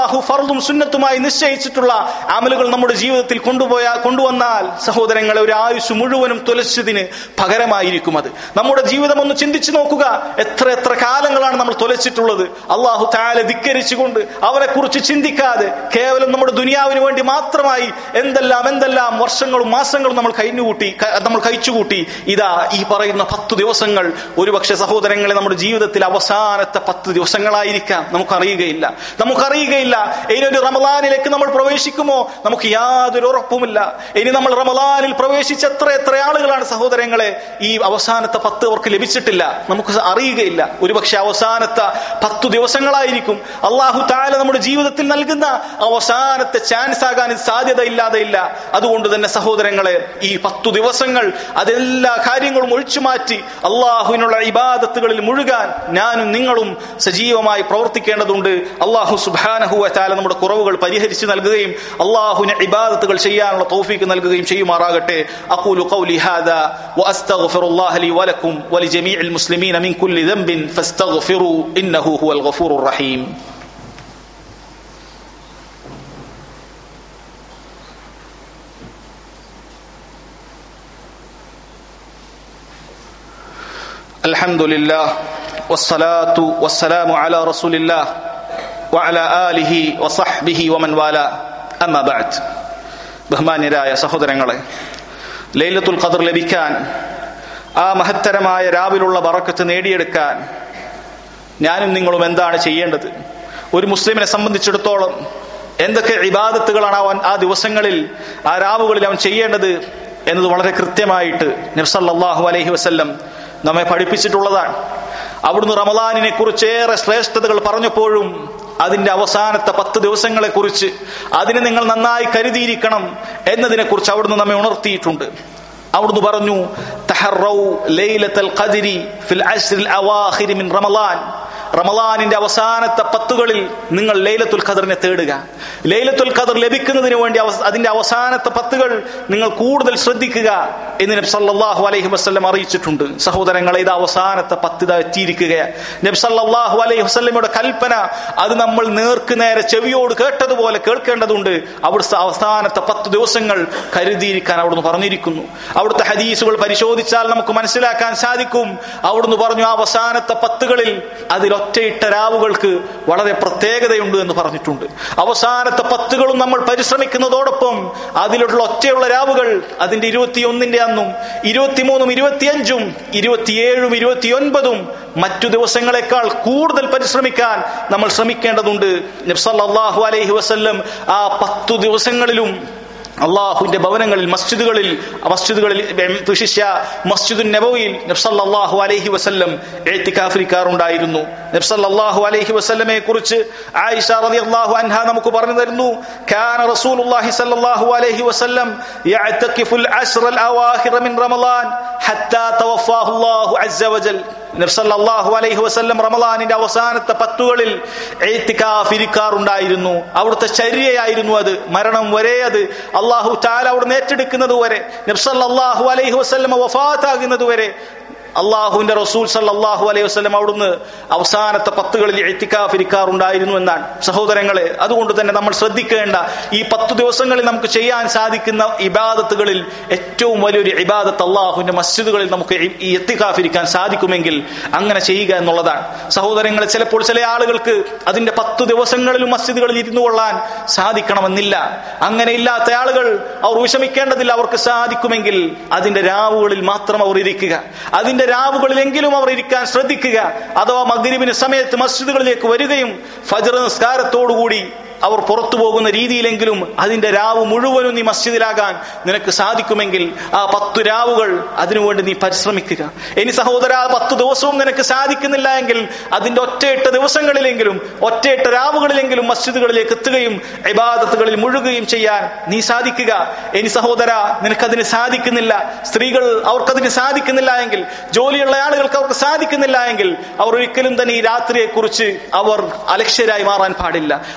അള്ളാഹു ഫർദും സുന്നത്തുമായി നിശ്ചയിച്ചിട്ടുള്ള അമലുകൾ നമ്മുടെ ജീവിതത്തിൽ കൊണ്ടുപോയാ കൊണ്ടുവന്നാൽ സഹോദരങ്ങളെ ഒരു ആയുസ് മുഴുവനും തുലച്ചതിന് പകരമായിരിക്കും അത് നമ്മുടെ ജീവിതം ഒന്ന് ചിന്തിച്ചു നോക്കുക എത്ര എത്ര കാലങ്ങളാണ് നമ്മൾ തുലച്ചിട്ടുള്ളത് അള്ളാഹു താല ധിക്കരിച്ചുകൊണ്ട് അവരെ കുറിച്ച് ചിന്തിക്കാതെ കേവലം നമ്മുടെ ദുനിയാവിന് വേണ്ടി മാത്രമായി എന്തെല്ലാം എന്തെല്ലാം വർഷങ്ങളും മാസങ്ങളും നമ്മൾ കഴിഞ്ഞുകൂട്ടി ക- നമ്മൾ കഴിച്ചുകൂട്ടി ഇതാ ഈ പറയുന്ന പത്തു ദിവസങ്ങൾ ഒരുപക്ഷെ സഹോദരങ്ങളെ നമ്മുടെ ജീവിതത്തിൽ അവസാനത്തെ പത്ത് ദിവസങ്ങളായിരിക്കാം നമുക്കറിയുകയില്ല നമുക്കറിയുകയില്ല ഇനി ഒരു റമദാനിലേക്ക് നമ്മൾ പ്രവേശിക്കുമോ നമുക്ക് യാതൊരു ഉറപ്പുമില്ല ഇനി നമ്മൾ റമദാനിൽ പ്രവേശിച്ച എത്ര എത്ര ആളുകളാണ് സഹോദരങ്ങളെ ഈ അവസാനത്തെ പത്ത് അവർക്ക് ലഭിച്ചിട്ടില്ല നമുക്ക് അറിയുകയില്ല ഒരുപക്ഷെ അവസാനത്തെ പത്തു ദിവസങ്ങളായിരിക്കും അള്ളാഹു താല നമ്മുടെ ജീവിതത്തിൽ നൽകുന്ന അവസാനത്തെ ചാൻസ് ആകാൻ സാധ്യതയില്ലാതെ ഇല്ല അതുകൊണ്ട് തന്നെ സഹോദരങ്ങളെ ഈ പത്തു ദിവസങ്ങൾ അതെല്ലാ കാര്യങ്ങളും ഒഴിച്ചു മാറ്റി അള്ളാഹുവിനുള്ള ഇബാദത്തുകളിൽ മുഴുകാൻ ഞാനും നിങ്ങളും സജീവമായി പ്രവർത്തിക്കേണ്ടതുണ്ട് അള്ളാഹു സുബാനഹുവ താല നമ്മുടെ കുറവുകൾ പരിഹരിച്ചു നൽകുകയും അള്ളാഹുവിന് ഇബാദത്തുകൾ ചെയ്യാനുള്ള തൗഫീക്ക് നൽകുകയും ചെയ്യുമാറാകട്ടെ അഖൂലു ഖൗലി ഹാദാ واستغفر الله لي ولكم ولجميع المسلمين من كل ذنب فاستغفروا انه هو الغفور الرحيم الحمد لله والصلاة والسلام على رسول الله وعلى آله وصحبه ومن والاه أما بعد ബഹുമാന്യരായ സഹോദരങ്ങളെ ലൈലത്തുൽ ഖദർ ലഭിക്കാൻ ആ മഹത്തരമായ രാവിലുള്ള ബറക്കത്ത് നേടിയെടുക്കാൻ ഞാനും നിങ്ങളും എന്താണ് ചെയ്യേണ്ടത് ഒരു മുസ്ലിമിനെ സംബന്ധിച്ചിടത്തോളം എന്തൊക്കെ ഇബാദത്തുകളാണ് അവൻ ആ ദിവസങ്ങളിൽ ആ രാവുകളിൽ അവൻ ചെയ്യേണ്ടത് എന്നത് വളരെ കൃത്യമായിട്ട് നിർസല്ലാഹു അലൈഹി വസല്ലം നമ്മെ പഠിപ്പിച്ചിട്ടുള്ളതാണ് അവിടുന്ന് റമദാനിനെ കുറിച്ച് ഏറെ ശ്രേഷ്ഠതകൾ പറഞ്ഞപ്പോഴും അതിന്റെ അവസാനത്തെ പത്ത് ദിവസങ്ങളെ കുറിച്ച് അതിനെ നിങ്ങൾ നന്നായി കരുതിയിരിക്കണം എന്നതിനെ കുറിച്ച് അവിടുന്ന് നമ്മെ ഉണർത്തിയിട്ടുണ്ട് അവിടുന്ന് പറഞ്ഞു തഹറൗ ലൈലത്തൽ ഖദ്രി ഫിൽ അശ്റിൽ അവാഖിരി മിൻ റമളാൻ റമളാനിന്റെ അവസാനത്തെ പത്തുകളിൽ നിങ്ങൾ ലൈലത്തുൽ ഖദറിനെ തേടുക ലൈലത്തുൽ ഖദർ ലഭിക്കുന്നതിന് വേണ്ടി അവസ- അതിന്റെ അവസാനത്തെ പത്തുകൾ നിങ്ങൾ കൂടുതൽ ശ്രദ്ധിക്കുക എന്ന് നബി സല്ലല്ലാഹു അലൈഹി വസല്ലം അറിയിച്ചിട്ടുണ്ട് സഹോദരങ്ങളെ ഇത് അവസാനത്തെ പത്ത് ഇതാ എത്തിയിരിക്കുകയാണ് നബി സല്ലല്ലാഹു അലൈഹി വസല്ലമയുടെ കൽപ്പന അത് നമ്മൾ നേർക്ക് നേരെ ചെവിയോട് കേട്ടതുപോലെ കേൾക്കേണ്ടതുണ്ട് അവിടുത്തെ അവസാനത്തെ പത്ത് ദിവസങ്ങൾ കരുതിയിരിക്കാൻ അവിടുന്ന് പറഞ്ഞിരിക്കുന്നു അവിടുത്തെ ഹദീസുകൾ പരിശോധിച്ചാൽ നമുക്ക് മനസ്സിലാക്കാൻ സാധിക്കും അവിടുന്ന് പറഞ്ഞു ആ അവസാനത്തെ പത്തുകളിൽ അതിൽ ഒറ്റയിട്ട രാവുകൾക്ക് വളരെ പ്രത്യേകതയുണ്ട് എന്ന് പറഞ്ഞിട്ടുണ്ട് അവസാനത്തെ പത്തുകളും നമ്മൾ പരിശ്രമിക്കുന്നതോടൊപ്പം അതിലുള്ള ഒറ്റയുള്ള രാവുകൾ അതിന്റെ ഇരുപത്തിയൊന്നിന്റെ അന്നും ഇരുപത്തിമൂന്നും ഇരുപത്തിയഞ്ചും ഇരുപത്തിയേഴും ഇരുപത്തിയൊൻപതും മറ്റു ദിവസങ്ങളെക്കാൾ കൂടുതൽ പരിശ്രമിക്കാൻ നമ്മൾ ശ്രമിക്കേണ്ടതുണ്ട് നബ്സല്ലാഹു അലൈഹി വസല്ലം ആ പത്തു ദിവസങ്ങളിലും അള്ളാഹുവിന്റെ ഭവനങ്ങളിൽ മസ്ജിദുകളിൽ മസ്ജിദുകളിൽ വിശിഷ്യ മസ്ജിദുൻ നബവിയിൽ നബ്സല്ലാഹു അലൈഹി വസല്ലം എഴുത്തിക്കാഫിരിക്കാറുണ്ടായിരുന്നു നബ്സല്ലാഹു അലൈഹി വസല്ലമയെ കുറിച്ച് ആയിഷ റളിയല്ലാഹു അൻഹ നമുക്ക് പറഞ്ഞു തരുന്നു കാന റസൂലുള്ളാഹി സ്വല്ലല്ലാഹു അലൈഹി വസല്ലം യഅ്തഖിഫുൽ അശ്റൽ അവാഖിറ മിൻ റമളാൻ ഹത്താ തവഫാഹു അല്ലാഹു അസ്സ വജൽ നബ്സല്ലാഹു അലൈഹി വസല്ലം റമളാനിന്റെ അവസാനത്തെ പത്തുകളിൽ എഴുത്തിക്കാഫിരിക്കാറുണ്ടായിരുന്നു അവിടുത്തെ ചര്യയായിരുന്നു അത് മരണം വരെ അത് അള്ളാഹു താല അവിടുന്ന് ഏറ്റെടുക്കുന്നത് വരെ നബ്സല്ലാഹു അലൈഹി വസല്ലം വഫാത്താകുന്നത് വരെ അള്ളാഹുവിന്റെ റസൂൽ സല്ലാഹു അലൈഹി വസ്ലം അവിടുന്ന് അവസാനത്തെ പത്തുകളിൽ എത്തിക്കാഫിരിക്കാറുണ്ടായിരുന്നു എന്നാണ് സഹോദരങ്ങളെ അതുകൊണ്ട് തന്നെ നമ്മൾ ശ്രദ്ധിക്കേണ്ട ഈ പത്തു ദിവസങ്ങളിൽ നമുക്ക് ചെയ്യാൻ സാധിക്കുന്ന ഇബാദത്തുകളിൽ ഏറ്റവും വലിയൊരു ഇബാദത്ത് അള്ളാഹുവിന്റെ മസ്ജിദുകളിൽ നമുക്ക് ഈ- ഈ എത്തിക്കാഫിരിക്കാൻ സാധിക്കുമെങ്കിൽ അങ്ങനെ ചെയ്യുക എന്നുള്ളതാണ് സഹോദരങ്ങളെ ചിലപ്പോൾ ചില ആളുകൾക്ക് അതിന്റെ പത്തു ദിവസങ്ങളിലും മസ്ജിദുകളിൽ ഇരുന്നു കൊള്ളാൻ സാധിക്കണമെന്നില്ല അങ്ങനെ ഇല്ലാത്ത ആളുകൾ അവർ വിഷമിക്കേണ്ടതില്ല അവർക്ക് സാധിക്കുമെങ്കിൽ അതിന്റെ രാവുകളിൽ മാത്രം അവർ ഇരിക്കുക അതിന്റെ രാവുകളിലെങ്കിലും അവർ ഇരിക്കാൻ ശ്രദ്ധിക്കുക അഥവാ മഗ്രിബിന് സമയത്ത് മസ്ജിദുകളിലേക്ക് വരികയും ഫജർ നിസ്കാരത്തോടുകൂടി അവർ പുറത്തു പോകുന്ന രീതിയിലെങ്കിലും അതിന്റെ രാവ് മുഴുവനും നീ മസ്ജിദിലാകാൻ നിനക്ക് സാധിക്കുമെങ്കിൽ ആ പത്തു രാവുകൾ അതിനുവേണ്ടി നീ പരിശ്രമിക്കുക ഇനി സഹോദര ആ പത്ത് ദിവസവും നിനക്ക് സാധിക്കുന്നില്ല എങ്കിൽ അതിന്റെ ഒറ്റയിട്ട ദിവസങ്ങളിലെങ്കിലും ഒറ്റയിട്ട രാവുകളിലെങ്കിലും മസ്ജിദുകളിലേക്ക് എത്തുകയും ഇബാദത്തുകളിൽ മുഴുകുകയും ചെയ്യാൻ നീ സാധിക്കുക ഇനി സഹോദര നിനക്കതിന് സാധിക്കുന്നില്ല സ്ത്രീകൾ അവർക്കതിന് സാധിക്കുന്നില്ല എങ്കിൽ ജോലിയുള്ള ആളുകൾക്ക് അവർക്ക് സാധിക്കുന്നില്ല എങ്കിൽ അവർ ഒരിക്കലും തന്നെ ഈ രാത്രിയെ കുറിച്ച് അവർ അലക്ഷ്യരായി മാറാൻ പാടില്ല അവർ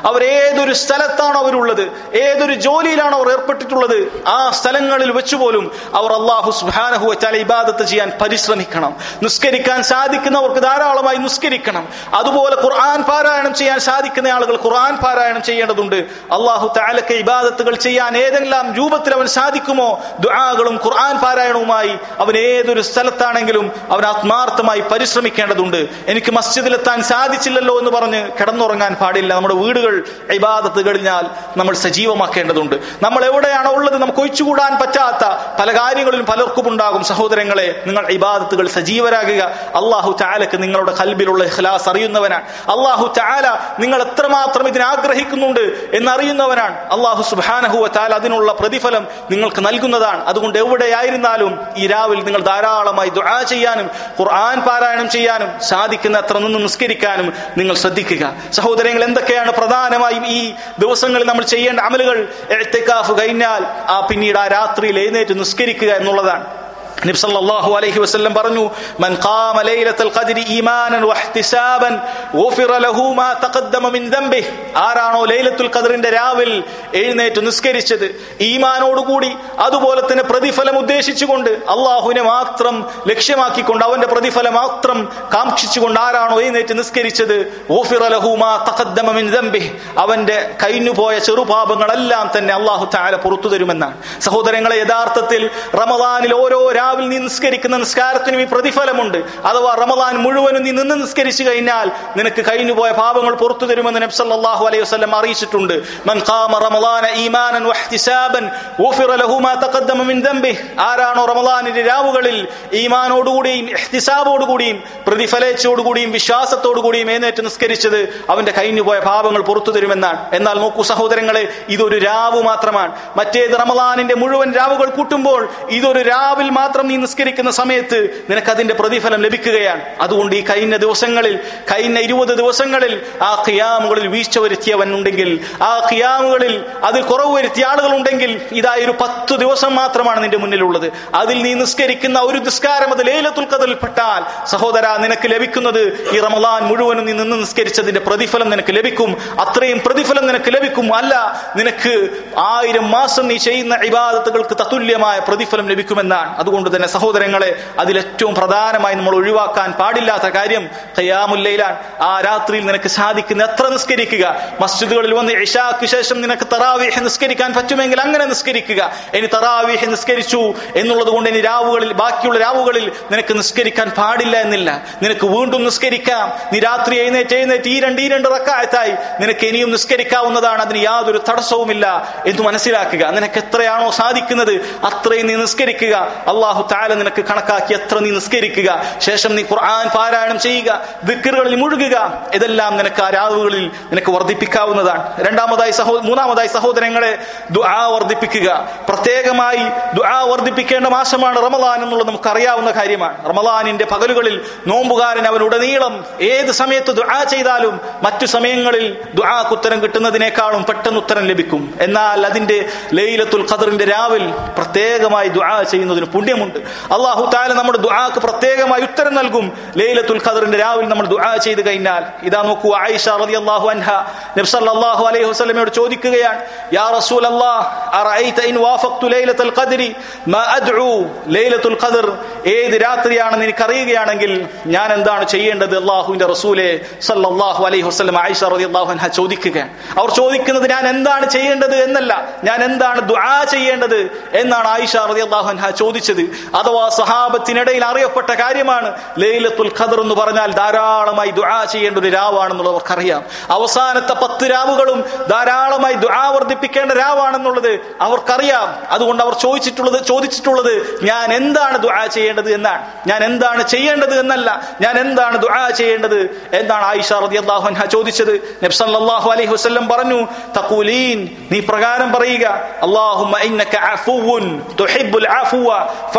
ഏതൊരു സ്ഥലത്താണോ അവരുള്ളത് ഏതൊരു ജോലിയിലാണോ അവർ ഏർപ്പെട്ടിട്ടുള്ളത് ആ സ്ഥലങ്ങളിൽ വെച്ച് പോലും അവർ അള്ളാഹു സുബാനഹു വെച്ചാൽ ഇബാദത്ത് ചെയ്യാൻ പരിശ്രമിക്കണം നിസ്കരിക്കാൻ സാധിക്കുന്നവർക്ക് ധാരാളമായി നിസ്കരിക്കണം അതുപോലെ ഖുർആൻ പാരായണം ചെയ്യാൻ സാധിക്കുന്ന ആളുകൾ ഖുർആൻ പാരായണം ചെയ്യേണ്ടതുണ്ട് അള്ളാഹു താലക്ക് ഇബാദത്തുകൾ ചെയ്യാൻ ഏതെല്ലാം രൂപത്തിൽ അവൻ സാധിക്കുമോ ദുആകളും ഖുർആൻ പാരായണവുമായി അവൻ ഏതൊരു സ്ഥലത്താണെങ്കിലും അവൻ ആത്മാർത്ഥമായി പരിശ്രമിക്കേണ്ടതുണ്ട് എനിക്ക് മസ്ജിദിലെത്താൻ സാധിച്ചില്ലല്ലോ എന്ന് പറഞ്ഞ് കിടന്നുറങ്ങാൻ പാടില്ല നമ്മുടെ വീടുകൾ ഇബാദത്ത് കഴിഞ്ഞാൽ നമ്മൾ സജീവമാക്കേണ്ടതുണ്ട് നമ്മൾ എവിടെയാണോ ഉള്ളത് നമുക്ക് ഒഴിച്ചുകൂടാൻ പറ്റാത്ത പല കാര്യങ്ങളിലും പലർക്കും ഉണ്ടാകും സഹോദരങ്ങളെ നിങ്ങൾ ഇബാദത്തുകൾ സജീവരാകുക അള്ളാഹു ചാലക്ക് നിങ്ങളുടെ കൽബിലുള്ള ഇഖ്ലാസ് അറിയുന്നവനാണ് അള്ളാഹു ചാല നിങ്ങൾ എത്രമാത്രം ഇതിനെ ആഗ്രഹിക്കുന്നുണ്ട് എന്നറിയുന്നവനാണ് അള്ളാഹു സുബാനഹുവ ചാല അതിനുള്ള പ്രതിഫലം നിങ്ങൾക്ക് നൽകുന്നതാണ് അതുകൊണ്ട് എവിടെയായിരുന്നാലും ഈ രാവിൽ നിങ്ങൾ ധാരാളമായി ദുആ ചെയ്യാനും ഖുർആൻ പാരായണം ചെയ്യാനും സാധിക്കുന്ന അത്ര നിന്ന് നിസ്കരിക്കാനും നിങ്ങൾ ശ്രദ്ധിക്കുക സഹോദരങ്ങൾ എന്തൊക്കെയാണ് പ്രധാനമായും ഈ ദിവസങ്ങളിൽ നമ്മൾ ചെയ്യേണ്ട അമലുകൾ എഴുത്തേക്കാഫ് കഴിഞ്ഞാൽ ആ പിന്നീട് ആ രാത്രിയിൽ എഴുന്നേറ്റ് നിസ്കരിക്കുക എന്നുള്ളതാണ് നബി സല്ലല്ലാഹു അലൈഹി വസല്ലം പറഞ്ഞു മൻ ഖാമ ലൈലത്തുൽ ഖദ്രി ഈമാനൻ വഹ്തിസാബൻ ഗുഫിറ ലഹു മാ തഖദ്ദമ മിൻ ദംബിഹി ആരാണോ ലൈലത്തുൽ ഖദ്റിന്റെ രാവിൽ എഴുന്നേറ്റ് നിസ്കരിച്ചത് ഈമാനോടുകൂടി അതുപോലെ തന്നെ പ്രതിഫലം ഉദ്ദേശിച്ചുകൊണ്ട് അള്ളാഹുവിനെ മാത്രം ലക്ഷ്യമാക്കിക്കൊണ്ട് അവന്റെ പ്രതിഫലം മാത്രം കാക്ഷിച്ചുകൊണ്ട് ആരാണോ എഴുന്നേറ്റ് നിസ്കരിച്ചത് ഗുഫിറ ലഹു മാ തഖദ്ദമ മിൻ ദംബിഹി അവന്റെ കഴിഞ്ഞുപോയ ചെറുപാപങ്ങളെല്ലാം തന്നെ അള്ളാഹു തആല പുറത്തു തരുമെന്നാണ് സഹോദരങ്ങളെ യഥാർത്ഥത്തിൽ റമദാനിൽ ഓരോ രാവിൽ നീ നിസ്കരിക്കുന്ന നിസ്കാരത്തിനും ഈ പ്രതിഫലമുണ്ട് അഥവാ റമദാൻ മുഴുവനും നീ നിന്ന് നിസ്കരിച്ചു കഴിഞ്ഞാൽ നിനക്ക് കഴിഞ്ഞുപോയ പാപങ്ങൾ പുറത്തു തരുമെന്ന് നബി സല്ലല്ലാഹു അലൈഹി വസല്ലം അറിയിച്ചിട്ടുണ്ട് മൻ ഖാമ റമദാന ഈമാനൻ വഹ്തിസാബൻ ഗുഫിറ ലഹു മാ തഖദ്ദമ മിൻ ദംബിഹി ആരാണോ റമദാനിന്റെ രാവുകളിൽ ഈമാനോടുകൂടിയും ഇഹ്തിസാബോടുകൂടിയും പ്രതിഫലേച്ചോടുകൂടിയും വിശ്വാസത്തോടുകൂടിയും എഴുന്നേറ്റ് നിസ്കരിച്ചത് അവന്റെ കഴിഞ്ഞുപോയ പാപങ്ങൾ പുറത്തു തരുമെന്നാണ് എന്നാൽ നോക്കൂ സഹോദരങ്ങളെ ഇതൊരു രാവ് മാത്രമാണ് മറ്റേത് റമദാനിന്റെ മുഴുവൻ രാവുകൾ കൂട്ടുമ്പോൾ ഇതൊരു രാവിൽ മാത്രം നീ നിസ്കരിക്കുന്ന സമയത്ത് നിനക്ക് അതിന്റെ പ്രതിഫലം ലഭിക്കുകയാണ് അതുകൊണ്ട് ഈ കഴിഞ്ഞ ദിവസങ്ങളിൽ കഴിഞ്ഞ ഇരുപത് ദിവസങ്ങളിൽ ആ ഖിയാമുകളിൽ വീഴ്ച വരുത്തിയവൻ ഉണ്ടെങ്കിൽ ആ ഖിയാമുകളിൽ അതിൽ കുറവ് വരുത്തിയ ആളുകൾ ഉണ്ടെങ്കിൽ ഇതാ ഒരു പത്ത് ദിവസം മാത്രമാണ് നിന്റെ മുന്നിലുള്ളത് അതിൽ നീ നിസ്കരിക്കുന്ന ഒരു നിസ്കാരം അത് ലേലത്തുൽ കതിൽ പെട്ടാൽ സഹോദര നിനക്ക് ലഭിക്കുന്നത് ഈ റമദാൻ മുഴുവനും നീ നിന്ന് നിസ്കരിച്ചതിന്റെ പ്രതിഫലം നിനക്ക് ലഭിക്കും അത്രയും പ്രതിഫലം നിനക്ക് ലഭിക്കും അല്ല നിനക്ക് ആയിരം മാസം നീ ചെയ്യുന്ന ഇബാദത്തുകൾക്ക് തത്തുല്യമായ പ്രതിഫലം ലഭിക്കുമെന്നാണ് അതുകൊണ്ട് തന്നെ സഹോദരങ്ങളെ അതിലേറ്റവും പ്രധാനമായി നമ്മൾ ഒഴിവാക്കാൻ പാടില്ലാത്ത കാര്യം ഖയാമുല്ലയിലാണ് ആ രാത്രിയിൽ നിനക്ക് സാധിക്കുന്ന എത്ര നിസ്കരിക്കുക മസ്ജിദുകളിൽ വന്ന് ഇഷാക്ക് ശേഷം നിനക്ക് തറാവീഹ് നിസ്കരിക്കാൻ പറ്റുമെങ്കിൽ അങ്ങനെ നിസ്കരിക്കുക ഇനി തറാവീഹ് നിസ്കരിച്ചു എന്നുള്ളത് കൊണ്ട് ഇനി രാവുകളിൽ ബാക്കിയുള്ള രാവുകളിൽ നിനക്ക് നിസ്കരിക്കാൻ പാടില്ല എന്നില്ല നിനക്ക് വീണ്ടും നിസ്കരിക്കാം നീ രാത്രി എഴുന്നേറ്റ് എഴുന്നേറ്റ് ഈ രണ്ട് ഈ രണ്ട് റക്കായത്തായി നിനക്ക് ഇനിയും നിസ്കരിക്കാവുന്നതാണ് അതിന് യാതൊരു തടസ്സവുമില്ല എന്ന് മനസ്സിലാക്കുക നിനക്ക് എത്രയാണോ സാധിക്കുന്നത് അത്രയും നീ നിസ്കരിക്കുക അള്ളാഹു താല നിനക്ക് കണക്കാക്കി എത്ര നീ നിസ്കരിക്കുക ശേഷം നീ ഖുർആൻ പാരായണം ചെയ്യുക ദിക്കറുകളിൽ മുഴുകുക ഇതെല്ലാം നിനക്ക് ആ രാവുകളിൽ നിനക്ക് വർദ്ധിപ്പിക്കാവുന്നതാണ് രണ്ടാമതായി സഹോ മൂന്നാമതായി സഹോദരങ്ങളെ ദുആ വർദ്ധിപ്പിക്കുക പ്രത്യേകമായി ദുആ വർദ്ധിപ്പിക്കേണ്ട മാസമാണ് റമദാൻ എന്നുള്ളത് നമുക്ക് അറിയാവുന്ന കാര്യമാണ് റമദാനിന്റെ പകലുകളിൽ നോമ്പുകാരൻ അവൻ ഉടനീളം ഏത് സമയത്ത് ദുആ ചെയ്താലും മറ്റു സമയങ്ങളിൽ ദുആക്ക് ഉത്തരം കിട്ടുന്നതിനേക്കാളും പെട്ടെന്ന് ഉത്തരം ലഭിക്കും എന്നാൽ അതിന്റെ ലൈലത്തുൽ ഖദറിന്റെ രാവിൽ പ്രത്യേകമായി ദുആ ചെയ്യുന്നതിന് പുണ്യമുണ്ട് അള്ളാഹു താല നമ്മുടെ ദുആക്ക് പ്രത്യേകമായി ഉത്തരം നൽകും ലൈലത്തുൽ ഖദറിന്റെ രാവിൽ നമ്മൾ ദുആ ചെയ്ത് കഴിഞ്ഞാൽ ഇതാ നോക്കൂ ആയിഷ റളിയല്ലാഹു അൻഹ നബി സല്ലല്ലാഹു അലൈഹി വസല്ലമയോട് ചോദിക്കുകയാണ് യാ റസൂലല്ലാഹ് അറഅയ്ത ഇൻ വാഫഖ്തു ലൈലത്തുൽ ഖദ്രി മാ അദ്ഉ ലൈലത്തുൽ ഖദർ ഏത് രാത്രിയാണെന്ന് എനിക്ക് അറിയുകയാണെങ്കിൽ ഞാൻ എന്താണ് ചെയ്യേണ്ടത് അള്ളാഹുവിന്റെ റസൂലെ സല്ലല്ലാഹു അലൈഹി വസല്ലം ആയിഷ റളിയല്ലാഹു അൻഹ ചോദിക്കുകയാണ് അവർ ചോദിക്കുന്നത് ഞാൻ എന്താണ് ചെയ്യേണ്ടത് എന്നല്ല ഞാൻ എന്താണ് ദുആ ചെയ്യേണ്ടത് എന്നാണ് ആയിഷ റളിയല്ലാഹു അൻഹ ചോദിച്ചത് അഥവാ സഹാബത്തിനിടയിൽ അറിയപ്പെട്ട കാര്യമാണ് ലൈലത്തുൽ ഖദർ എന്ന് പറഞ്ഞാൽ ധാരാളമായി ദുആ ചെയ്യേണ്ട ഒരു രാവാണെന്നുള്ളത് അവർക്കറിയാം അവസാനത്തെ പത്ത് രാവുകളും ധാരാളമായി ദുആ വർദ്ധിപ്പിക്കേണ്ട രാവാണെന്നുള്ളത് അവർക്കറിയാം അതുകൊണ്ട് അവർ ചോദിച്ചിട്ടുള്ളത് ചോദിച്ചിട്ടുള്ളത് ഞാൻ എന്താണ് ദുആ ചെയ്യേണ്ടത് എന്നാണ് ഞാൻ എന്താണ് ചെയ്യേണ്ടത് എന്നല്ല ഞാൻ എന്താണ് ദുആ ചെയ്യേണ്ടത് എന്നാണ് ആയിഷ റളിയല്ലാഹു അൻഹ ചോദിച്ചത് നബി സല്ലല്ലാഹു അലൈഹി വസല്ലം പറഞ്ഞു തഖൂലീൻ നീ പ്രകാരം പറയുക അല്ലാഹുമ്മ ഇന്നക അഫുവുൻ തുഹിബ്ബുൽ അഫ്വ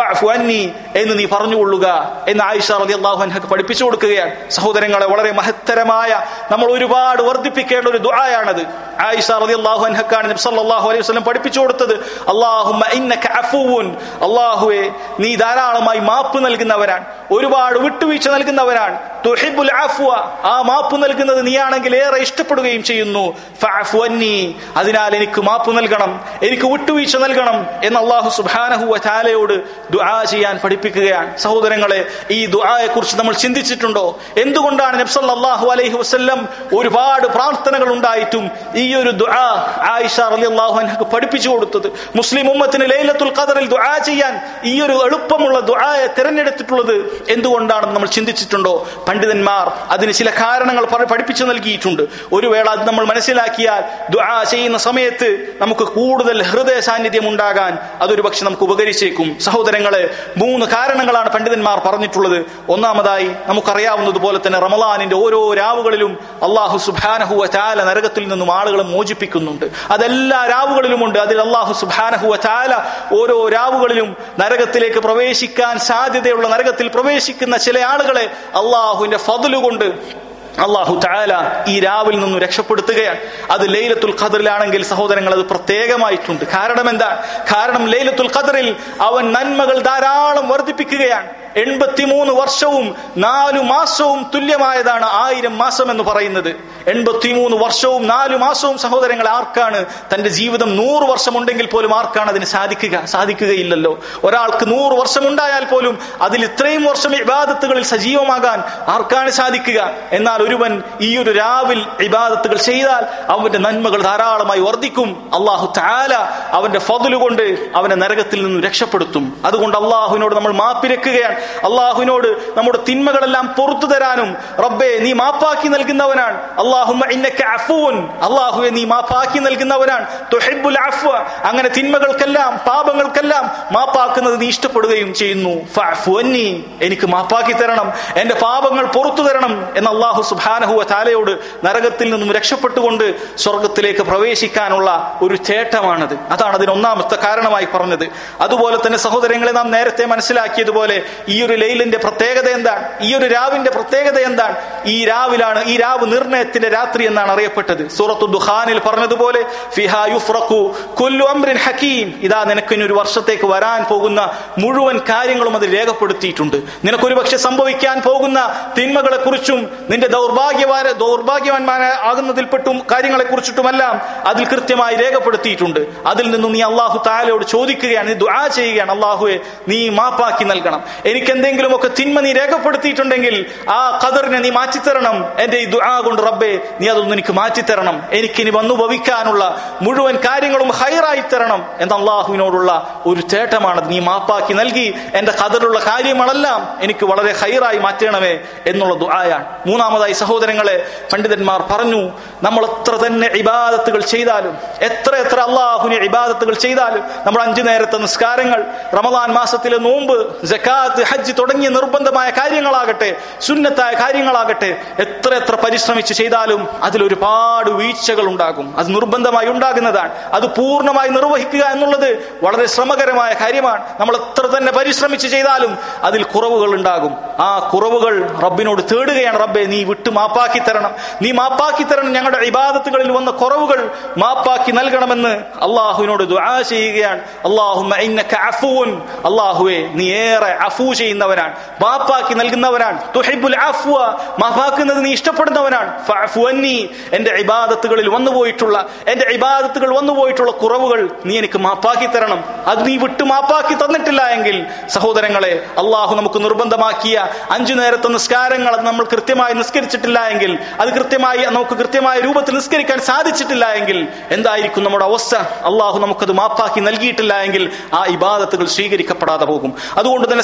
ഫഅഫു അന്നി എന്ന് നീ പറഞ്ഞുകൊള്ളുക എന്ന് ആയിഷ റളിയല്ലാഹു അൻഹക്ക് പഠിപ്പിച്ചു കൊടുക്കുകയാണ് സഹോദരങ്ങളെ വളരെ മഹത്തരമായ നമ്മൾ ഒരുപാട് വർദ്ധിപ്പിക്കേണ്ട ഒരു ദുആയാണത് ആയിഷ റളിയല്ലാഹു അൻഹക്കാണ് നബി സല്ലല്ലാഹു അലൈഹി വസല്ലം പഠിപ്പിച്ചു കൊടുത്തത് അല്ലാഹുമ്മ ഇന്നക അഫൂൻ അല്ലാഹുവേ നീ ധാരാളമായി മാപ്പ് നൽകുന്നവരാണ് ഒരുപാട് വിട്ടുവീഴ്ച നൽകുന്നവരാണ് തുഹിബുൽ അഫ്വ ആ മാപ്പ് നൽകുന്നത് നീയാണെങ്കിൽ ഏറെ ഇഷ്ടപ്പെടുകയും ചെയ്യുന്നു ഫഅഫു അന്നി അതിനാൽ എനിക്ക് മാപ്പ് നൽകണം എനിക്ക് വിട്ടുവീഴ്ച നൽകണം എന്ന് അള്ളാഹു സുബ്ഹാനഹു വ തആലയോട് ദുആ ചെയ്യാൻ പഠിപ്പിക്കുകയാണ് സഹോദരങ്ങളെ ഈ ദുആയെ കുറിച്ച് നമ്മൾ ചിന്തിച്ചിട്ടുണ്ടോ എന്തുകൊണ്ടാണ് നബി സല്ലല്ലാഹു അലൈഹി വസല്ലം ഒരുപാട് പ്രാർത്ഥനകൾ ഉണ്ടായിട്ടും ഈ ഒരു ദുആ ആയിഷ റളിയല്ലാഹു അൻഹക്ക് പഠിപ്പിച്ചു കൊടുത്തത് മുസ്ലിം ഉമ്മത്തിന് ലൈലത്തുൽ ഖദറിൽ ദുആ ചെയ്യാൻ ഈ ഒരു എളുപ്പമുള്ള ദുആയെ തിരഞ്ഞെടുത്തിട്ടുള്ളത് എന്തുകൊണ്ടാണെന്ന് നമ്മൾ ചിന്തിച്ചിട്ടുണ്ടോ പണ്ഡിതന്മാർ അതിന് ചില കാരണങ്ങൾ പറ- പഠിപ്പിച്ചു നൽകിയിട്ടുണ്ട് ഒരു വേള അത് നമ്മൾ മനസ്സിലാക്കിയാൽ ദുആ ചെയ്യുന്ന സമയത്ത് നമുക്ക് കൂടുതൽ ഹൃദയ സാന്നിധ്യം ഉണ്ടാകാൻ അതൊരു പക്ഷെ നമുക്ക് ഉപകരിച്ചേക്കും സഹോദരങ്ങളെ മൂന്ന് കാരണങ്ങളാണ് പണ്ഡിതന്മാർ പറഞ്ഞിട്ടുള്ളത് ഒന്നാമതായി നമുക്കറിയാവുന്നതുപോലെ തന്നെ റമലാനിന്റെ ഓരോ രാവുകളിലും അള്ളാഹു സുബാനഹുവ ചാല നരകത്തിൽ നിന്നും ആളുകളെ മോചിപ്പിക്കുന്നുണ്ട് അതെല്ലാ രാവുകളിലുമുണ്ട് അതിൽ അള്ളാഹു സുബാനഹുവ ചാല ഓരോ രാവുകളിലും നരകത്തിലേക്ക് പ്രവേശിക്കാൻ സാധ്യതയുള്ള നരകത്തിൽ പ്രവേശിക്കുന്ന ചില ആളുകളെ അള്ളാഹുവിന്റെ ഫضലുകൊണ്ട് അള്ളാഹു താല ഈ രാവിൽ നിന്നും രക്ഷപ്പെടുത്തുകയാണ് അത് ലൈലത്തുൽ ഖദറിലാണെങ്കിൽ സഹോദരങ്ങൾ അത് പ്രത്യേകമായിട്ടുണ്ട് കാരണം എന്താ കാരണം ലൈലത്തുൽ ഖദറിൽ അവൻ നന്മകൾ ധാരാളം വർദ്ധിപ്പിക്കുകയാണ് എൺപത്തിമൂന്ന് വർഷവും നാലു മാസവും തുല്യമായതാണ് ആയിരം മാസം എന്ന് പറയുന്നത് എൺപത്തിമൂന്ന് വർഷവും നാലു മാസവും സഹോദരങ്ങൾ ആർക്കാണ് തന്റെ ജീവിതം നൂറ് വർഷമുണ്ടെങ്കിൽ പോലും ആർക്കാണ് അതിന് സാധിക്കുക സാധിക്കുകയില്ലല്ലോ ഒരാൾക്ക് നൂറ് വർഷമുണ്ടായാൽ പോലും അതിൽ ഇത്രയും വർഷം ഇബാദത്തുകളിൽ സജീവമാകാൻ ആർക്കാണ് സാധിക്കുക എന്നാൽ ഒരുവൻ ഈ ഒരു രാവിൽ ഇബാദത്തുകൾ ചെയ്താൽ അവന്റെ നന്മകൾ ധാരാളമായി വർദ്ധിക്കും അള്ളാഹു താല അവന്റെ ഫضല് കൊണ്ട് അവനെ നരകത്തിൽ നിന്നും രക്ഷപ്പെടുത്തും അതുകൊണ്ട് അള്ളാഹുവിനോട് നമ്മൾ മാപ്പിരക്കുകയാണ് അള്ളാഹുവിനോട് നമ്മുടെ തിന്മകളെല്ലാം പുറത്തു തരാനും റബ്ബെ നീ മാപ്പാക്കി നൽകുന്നവനാണ് അള്ളാഹുമ്മ ഇന്നക അഫൂൻ അള്ളാഹുവെ നീ മാപ്പാക്കി നൽകുന്നവനാണ് തുഹിബ്ബുൽ അഫ്വ അങ്ങനെ തിന്മകൾക്കെല്ലാം പാപങ്ങൾക്കെല്ലാം മാപ്പാക്കുന്നത് നീ ഇഷ്ടപ്പെടുകയും ചെയ്യുന്നു ഫഅഫു അന്നി എനിക്ക് മാപ്പാക്കി തരണം എന്റെ പാപങ്ങൾ പുറത്തു തരണം എന്ന് അള്ളാഹു സുബ്ഹാനഹു താലയോട് നരകത്തിൽ നിന്നും രക്ഷപ്പെട്ടുകൊണ്ട് സ്വർഗത്തിലേക്ക് പ്രവേശിക്കാനുള്ള ഒരു ചേട്ടമാണത് അതാണ് അതിന് ഒന്നാമത്തെ കാരണമായി പറഞ്ഞത് അതുപോലെ തന്നെ സഹോദരങ്ങളെ നാം നേരത്തെ മനസ്സിലാക്കിയതുപോലെ ഈ ഒരു ലൈലിന്റെ പ്രത്യേകത എന്താണ് ഈ ഒരു രാവിന്റെ പ്രത്യേകത എന്താണ് ഈ രാവിലാണ് ഈ രാവ് നിർണയത്തിന്റെ രാത്രി എന്നാണ് അറിയപ്പെട്ടത് സൂറത്തു ദുഖാനിൽ പറഞ്ഞതുപോലെ ഫിഹാ യുഫ്രഖു കുല്ലു അംറിൻ ഹക്കീം ഇതാ നിനക്ക് ഇനി ഒരു വർഷത്തേക്ക് വരാൻ പോകുന്ന മുഴുവൻ കാര്യങ്ങളും അതിൽ രേഖപ്പെടുത്തിയിട്ടുണ്ട് നിനക്കൊരു പക്ഷെ സംഭവിക്കാൻ പോകുന്ന തിന്മകളെ കുറിച്ചും നിന്റെ ദൗർഭാഗ്യവാര ദൗർഭാഗ്യവാന്മാരെ ആകുന്നതിൽപ്പെട്ടും കാര്യങ്ങളെ കുറിച്ചിട്ടുമെല്ലാം അതിൽ കൃത്യമായി രേഖപ്പെടുത്തിയിട്ടുണ്ട് അതിൽ നിന്നും നീ അള്ളാഹു താലയോട് ചോദിക്കുകയാണ് നീ ദുആ ചെയ്യുകയാണ് അള്ളാഹുവെ നീ മാപ്പാക്കി നൽകണം എനിക്ക് എന്തെങ്കിലുമൊക്കെ തിന്മ നീ രേഖപ്പെടുത്തിയിട്ടുണ്ടെങ്കിൽ ആ ഖദറിനെ നീ മാറ്റിത്തരണം എന്റെ ഈ ദുആ കൊണ്ട് റബ്ബെ നീ അതൊന്നും എനിക്ക് മാറ്റിത്തരണം എനിക്കിനി വന്നു ഭവിക്കാനുള്ള മുഴുവൻ കാര്യങ്ങളും ഹൈറായി തരണം എന്ന അള്ളാഹുവിനോടുള്ള ഒരു ചേട്ടമാണത് നീ മാപ്പാക്കി നൽകി എന്റെ ഖദറിലുള്ള കാര്യങ്ങളെല്ലാം എനിക്ക് വളരെ ഹൈറായി മാറ്റണമേ എന്നുള്ള ദുആയാണ് മൂന്നാമതായി സഹോദരങ്ങളെ പണ്ഡിതന്മാർ പറഞ്ഞു നമ്മൾ എത്ര തന്നെ ഇബാദത്തുകൾ ചെയ്താലും എത്ര എത്ര അള്ളാഹുവിനെ ഇബാദത്തുകൾ ചെയ്താലും നമ്മൾ അഞ്ചു നേരത്തെ നിസ്കാരങ്ങൾ റമദാൻ മാസത്തിലെ നോമ്പ് ജക്കാത്ത് ഹജ്ജ് തുടങ്ങിയ നിർബന്ധമായ കാര്യങ്ങളാകട്ടെ സുന്നത്തായ കാര്യങ്ങളാകട്ടെ എത്ര എത്ര പരിശ്രമിച്ച് ചെയ്താലും അതിൽ ഒരുപാട് വീഴ്ചകൾ ഉണ്ടാകും അത് നിർബന്ധമായി ഉണ്ടാകുന്നതാണ് അത് പൂർണ്ണമായി നിർവഹിക്കുക എന്നുള്ളത് വളരെ ശ്രമകരമായ കാര്യമാണ് നമ്മൾ എത്ര തന്നെ പരിശ്രമിച്ച് ചെയ്താലും അതിൽ കുറവുകൾ ഉണ്ടാകും ആ കുറവുകൾ റബ്ബിനോട് തേടുകയാണ് റബ്ബെ നീ വിട്ട് മാപ്പാക്കി തരണം നീ മാപ്പാക്കി തരണം ഞങ്ങളുടെ ഇബാദത്തുകളിൽ വന്ന കുറവുകൾ മാപ്പാക്കി നൽകണമെന്ന് അള്ളാഹുവിനോട് ദുആ ചെയ്യുകയാണ് അള്ളാഹുമ്മ ഇന്നക അഫൂൻ അള്ളാഹുവെ നീ ഏറെ അഫൂ ചെയ്യുന്നവനാണ് മാപ്പാക്കി നൽകുന്നവനാണ് തുഹിബുൽ അഫ്വ മാപ്പാക്കുന്നത് നീ ഇഷ്ടപ്പെടുന്നവനാണ് ഫഅഫു അന്നി എന്റെ ഇബാദത്തുകളിൽ വന്നുപോയിട്ടുള്ള എന്റെ ഇബാദത്തുകൾ വന്നുപോയിട്ടുള്ള കുറവുകൾ നീ എനിക്ക് മാപ്പാക്കി തരണം അത് നീ വിട്ട് മാപ്പാക്കി തന്നിട്ടില്ല എങ്കിൽ സഹോദരങ്ങളെ അള്ളാഹു നമുക്ക് നിർബന്ധമാക്കിയ അഞ്ചു നേരത്തെ നിസ്കാരങ്ങൾ അത് നമ്മൾ കൃത്യമായി നിസ്കരിച്ചിട്ടില്ല എങ്കിൽ അത് കൃത്യമായി നമുക്ക് കൃത്യമായ രൂപത്തിൽ നിസ്കരിക്കാൻ സാധിച്ചിട്ടില്ല എങ്കിൽ എന്തായിരിക്കും നമ്മുടെ അവസ്ഥ അള്ളാഹു നമുക്കത് മാപ്പാക്കി നൽകിയിട്ടില്ല എങ്കിൽ ആ ഇബാദത്തുകൾ സ്വീകരിക്കപ്പെടാതെ പോകും അതുകൊണ്ട് തന്നെ സഹോദരങ്ങൾ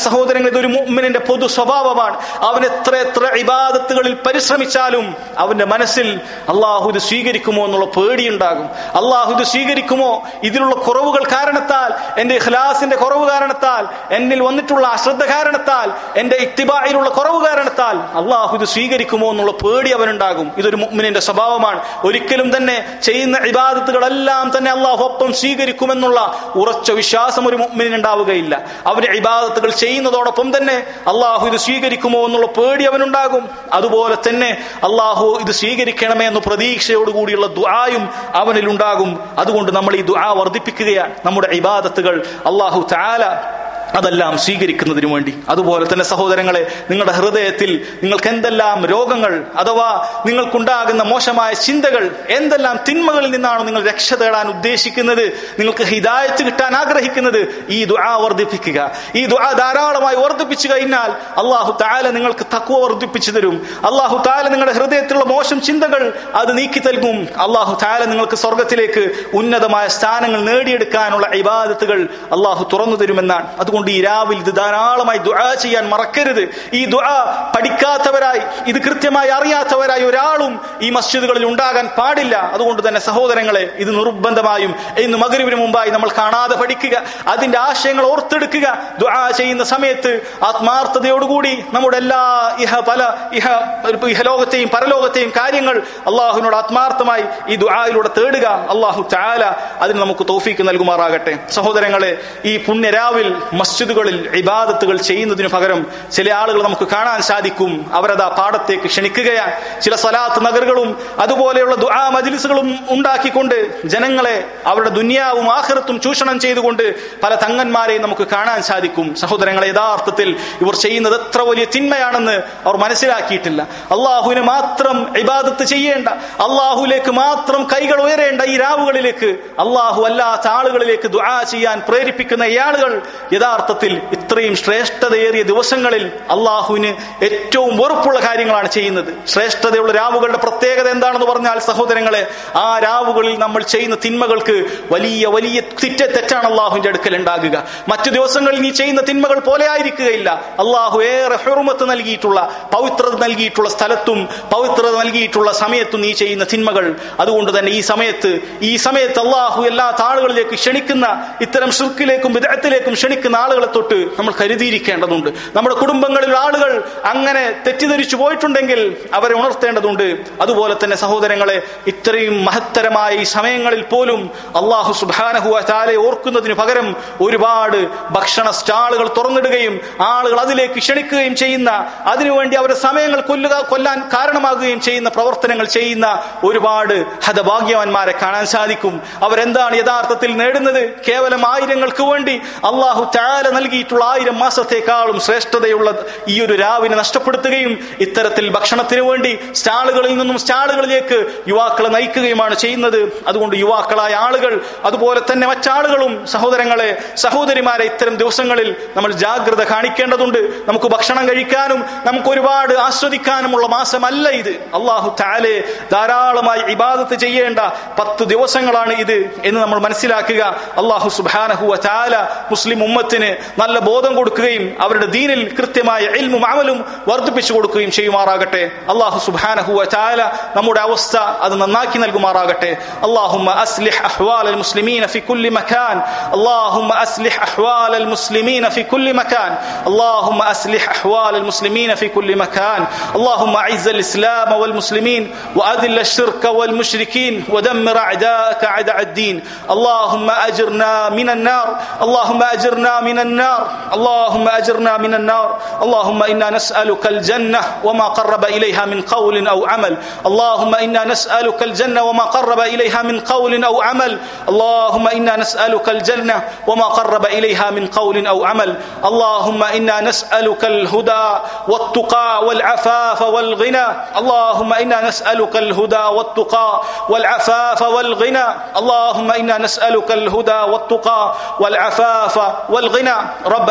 സഹോദരൻ ഇതൊരു മുഅ്മിനിന്റെ പൊതു സ്വഭാവമാണ് അവൻ എത്ര എത്ര ഇബാദത്തുകളിൽ പരിശ്രമിച്ചാലും അവന്റെ മനസ്സിൽ അള്ളാഹു ഇത് സ്വീകരിക്കുമോ എന്നുള്ള പേടിയുണ്ടാകും അള്ളാഹു ഇത് സ്വീകരിക്കുമോ ഇതിലുള്ള കുറവുകൾ കാരണത്താൽ എന്റെ ഇഖ്ലാസിന്റെ കുറവ് കാരണത്താൽ എന്നിൽ വന്നിട്ടുള്ള അശ്രദ്ധ കാരണത്താൽ എന്റെ ഇത്തിബായിലുള്ള കുറവ് കാരണത്താൽ അള്ളാഹു ഇത് സ്വീകരിക്കുമോ എന്നുള്ള പേടി അവനുണ്ടാകും ഇതൊരു മുഅ്മിനിന്റെ സ്വഭാവമാണ് ഒരിക്കലും തന്നെ ചെയ്യുന്ന ഇബാദത്തുകളെല്ലാം തന്നെ അള്ളാഹു ഒപ്പം സ്വീകരിക്കുമെന്നുള്ള ഉറച്ച വിശ്വാസം ഒരു മുഅ്മിനിന് ഉണ്ടാവുകയില്ല അവന് ഇബാദത്തുകൾ ചെയ്യുന്നതോടൊപ്പം തന്നെ അള്ളാഹു ഇത് സ്വീകരിക്കുമോ എന്നുള്ള പേടി അവനുണ്ടാകും അതുപോലെ തന്നെ അള്ളാഹു ഇത് സ്വീകരിക്കണമേ എന്ന പ്രതീക്ഷയോടുകൂടിയുള്ള ദുആയും അവനിൽ ഉണ്ടാകും അതുകൊണ്ട് നമ്മൾ ഈ ദുആ വർദ്ധിപ്പിക്കുകയാണ് നമ്മുടെ ഇബാദത്തുകൾ അള്ളാഹു താല അതെല്ലാം സ്വീകരിക്കുന്നതിനു വേണ്ടി അതുപോലെ തന്നെ സഹോദരങ്ങളെ നിങ്ങളുടെ ഹൃദയത്തിൽ നിങ്ങൾക്ക് എന്തെല്ലാം രോഗങ്ങൾ അഥവാ നിങ്ങൾക്കുണ്ടാകുന്ന മോശമായ ചിന്തകൾ എന്തെല്ലാം തിന്മകളിൽ നിന്നാണോ നിങ്ങൾ രക്ഷ തേടാൻ ഉദ്ദേശിക്കുന്നത് നിങ്ങൾക്ക് ഹിദായത്ത് കിട്ടാൻ ആഗ്രഹിക്കുന്നത് ഈ ദുആ വർദ്ധിപ്പിക്കുക ഈ ദുആ ധാരാളമായി വർദ്ധിപ്പിച്ചു കഴിഞ്ഞാൽ അള്ളാഹു താല നിങ്ങൾക്ക് തക്കുവ വർദ്ധിപ്പിച്ചു തരും അള്ളാഹു താല നിങ്ങളുടെ ഹൃദയത്തിലുള്ള മോശം ചിന്തകൾ അത് നീക്കി നൽകും അള്ളാഹു താല നിങ്ങൾക്ക് സ്വർഗത്തിലേക്ക് ഉന്നതമായ സ്ഥാനങ്ങൾ നേടിയെടുക്കാനുള്ള ഇബാദത്തുകൾ അള്ളാഹു തുറന്നു തരുമെന്നാണ് അതുകൊണ്ട് ഈ രാവിലെ ഇത് ധാരാളമായി ദുആ ചെയ്യാൻ മറക്കരുത് ഈ ദുആ പഠിക്കാത്തവരായി ഇത് കൃത്യമായി അറിയാത്തവരായി ഒരാളും ഈ മസ്ജിദുകളിൽ ഉണ്ടാകാൻ പാടില്ല അതുകൊണ്ട് തന്നെ സഹോദരങ്ങളെ ഇത് നിർബന്ധമായും ഇന്ന് മകരുവിന് മുമ്പായി നമ്മൾ കാണാതെ പഠിക്കുക അതിന്റെ ആശയങ്ങൾ ഓർത്തെടുക്കുക ദുആ ചെയ്യുന്ന സമയത്ത് ആത്മാർത്ഥതയോടുകൂടി നമ്മുടെ എല്ലാ ഇഹ പല ഇഹ ഇഹലോകത്തെയും പരലോകത്തെയും കാര്യങ്ങൾ അള്ളാഹുവിനോട് ആത്മാർത്ഥമായി ഈ ദുആയിലൂടെ തേടുക അള്ളാഹു ചാല അതിന് നമുക്ക് തോഫീക്ക് നൽകുമാറാകട്ടെ സഹോദരങ്ങളെ ഈ പുണ്യരാവിൽ മസ്ജിദുകളിൽ ഇബാദത്തുകൾ ചെയ്യുന്നതിനു പകരം ചില ആളുകൾ നമുക്ക് കാണാൻ സാധിക്കും അവരതാ പാടത്തേക്ക് ക്ഷണിക്കുകയാണ് ചില സലാത്ത് നഗറുകളും അതുപോലെയുള്ള ദുആ മജിലിസുകളും ഉണ്ടാക്കിക്കൊണ്ട് ജനങ്ങളെ അവരുടെ ദുനിയാവും ആഹൃത്തും ചൂഷണം ചെയ്തുകൊണ്ട് പല തങ്ങന്മാരെയും നമുക്ക് കാണാൻ സാധിക്കും സഹോദരങ്ങളെ യഥാർത്ഥത്തിൽ ഇവർ ചെയ്യുന്നത് എത്ര വലിയ തിന്മയാണെന്ന് അവർ മനസ്സിലാക്കിയിട്ടില്ല അള്ളാഹുവിന് മാത്രം ഇബാദത്ത് ചെയ്യേണ്ട അള്ളാഹുലേക്ക് മാത്രം കൈകൾ ഉയരേണ്ട ഈ രാവുകളിലേക്ക് അള്ളാഹു അല്ലാത്ത ആളുകളിലേക്ക് ദുആ ചെയ്യാൻ പ്രേരിപ്പിക്കുന്ന ഈ ആളുകൾ യഥാർത്ഥത്തിൽ ഇത്രയും ശ്രേഷ്ഠതയേറിയ ദിവസങ്ങളിൽ അള്ളാഹുവിന് ഏറ്റവും വെറുപ്പുള്ള കാര്യങ്ങളാണ് ചെയ്യുന്നത് ശ്രേഷ്ഠതയുള്ള രാവുകളുടെ പ്രത്യേകത എന്താണെന്ന് പറഞ്ഞാൽ സഹോദരങ്ങളെ ആ രാവുകളിൽ നമ്മൾ ചെയ്യുന്ന തിന്മകൾക്ക് വലിയ വലിയ തിറ്റ തെറ്റാണ് അള്ളാഹുവിന്റെ അടുക്കൽ ഉണ്ടാകുക മറ്റു ദിവസങ്ങളിൽ നീ ചെയ്യുന്ന തിന്മകൾ പോലെ ആയിരിക്കുകയില്ല അള്ളാഹു ഏറെ ഹെറുമത്ത് നൽകിയിട്ടുള്ള പവിത്രത നൽകിയിട്ടുള്ള സ്ഥലത്തും പവിത്രത നൽകിയിട്ടുള്ള സമയത്തും നീ ചെയ്യുന്ന തിന്മകൾ അതുകൊണ്ട് തന്നെ ഈ സമയത്ത് ഈ സമയത്ത് അള്ളാഹു എല്ലാ താളുകളിലേക്ക് ക്ഷണിക്കുന്ന ഇത്തരം ഷുക്കിലേക്കും വിദഗ്ധത്തിലേക്കും ക്ഷണിക്കുന്ന ആളുകളെ തൊട്ട് നമ്മൾ കരുതിയിരിക്കേണ്ടതുണ്ട് നമ്മുടെ കുടുംബങ്ങളിലുള്ള ആളുകൾ അങ്ങനെ തെറ്റിദ്ധരിച്ചു പോയിട്ടുണ്ടെങ്കിൽ അവരെ ഉണർത്തേണ്ടതുണ്ട് അതുപോലെ തന്നെ സഹോദരങ്ങളെ ഇത്രയും മഹത്തരമായ ഈ സമയങ്ങളിൽ പോലും അള്ളാഹു സുബാനഹുവ ചാലെ ഓർക്കുന്നതിന് പകരം ഒരുപാട് ഭക്ഷണ സ്റ്റാളുകൾ തുറന്നിടുകയും ആളുകൾ അതിലേക്ക് ക്ഷണിക്കുകയും ചെയ്യുന്ന അതിനുവേണ്ടി അവരുടെ സമയങ്ങൾ കൊല്ലുക കൊല്ലാൻ കാരണമാകുകയും ചെയ്യുന്ന പ്രവർത്തനങ്ങൾ ചെയ്യുന്ന ഒരുപാട് ഹതഭാഗ്യവാന്മാരെ കാണാൻ സാധിക്കും അവരെന്താണ് യഥാർത്ഥത്തിൽ നേടുന്നത് കേവലം ആയിരങ്ങൾക്ക് വേണ്ടി അള്ളാഹു ചാല നൽകിയിട്ടുള്ള ആയിരം മാസത്തെക്കാളും ശ്രേഷ്ഠതയുള്ള ഈ ഒരു രാവിനെ നഷ്ടപ്പെടുത്തുകയും ഇത്തരത്തിൽ ഭക്ഷണത്തിന് വേണ്ടി സ്റ്റാളുകളിൽ നിന്നും സ്റ്റാളുകളിലേക്ക് യുവാക്കളെ നയിക്കുകയുമാണ് ചെയ്യുന്നത് അതുകൊണ്ട് യുവാക്കളായ ആളുകൾ അതുപോലെ തന്നെ മറ്റാളുകളും സഹോദരങ്ങളെ സഹോദരിമാരെ ഇത്തരം ദിവസങ്ങളിൽ നമ്മൾ ജാഗ്രത കാണിക്കേണ്ടതുണ്ട് നമുക്ക് ഭക്ഷണം കഴിക്കാനും നമുക്ക് ഒരുപാട് ആസ്വദിക്കാനുമുള്ള മാസമല്ല ഇത് അള്ളാഹു താലെ ധാരാളമായി ഇബാദത്ത് ചെയ്യേണ്ട പത്ത് ദിവസങ്ങളാണ് ഇത് എന്ന് നമ്മൾ മനസ്സിലാക്കുക അള്ളാഹു സുബാനഹുവ ചാല മുസ്ലിം ഉമ്മത്തിന് നല്ല ബോധം കൊടുക്കുകയും അവരുടെ ദീനിൽ കൃത്യമായ ഇൽമും അമലും വർദ്ധിപ്പിച്ചു കൊടുക്കുകയും ചെയ്യുമാറാകട്ടെ അള്ളാഹു സുബാനഹുവ ചാല നമ്മുടെ അവസ്ഥ അത് നന്നാക്കി നൽകുമാറാകട്ടെ اللهم أصلح أحوال المسلمين في كل مكان اللهم أصلح أحوال المسلمين في كل مكان اللهم أصلح أحوال المسلمين في كل مكان اللهم أعز الإسلام والمسلمين وأذل الشرك والمشركين ودمر أعداءك أعداء الدين اللهم أجرنا من النار اللهم أجرنا من النار اللهم أجرنا من النار اللهم إنا نسألك الجنة وما قرب إليها من قول أو عمل اللهم إنا نسألك الجنة وما قرب إليها من قول أو عمل اللهم إنا نسألك الجنة وما قرب إليها من قول أو عمل اللهم إنا نسألك الهدى والتقى والعفاف والغنى اللهم إنا نسألك الهدى والتقى والعفاف والغنى اللهم إنا نسألك الهدى والتقى والعفاف والغنى ربنا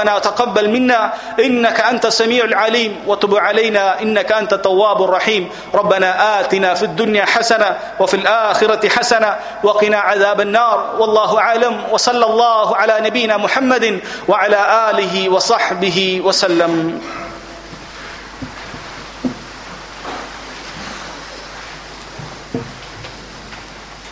ربنا تقبل منا إنك أنت السميع العليم وتب علينا إنك أنت التواب الرحيم ربنا آتنا في الدنيا حسنة وفي الآخرة حسنة وقنا عذاب النار والله أعلم وصلى الله على نبينا محمد وعلى آله وصحبه وسلم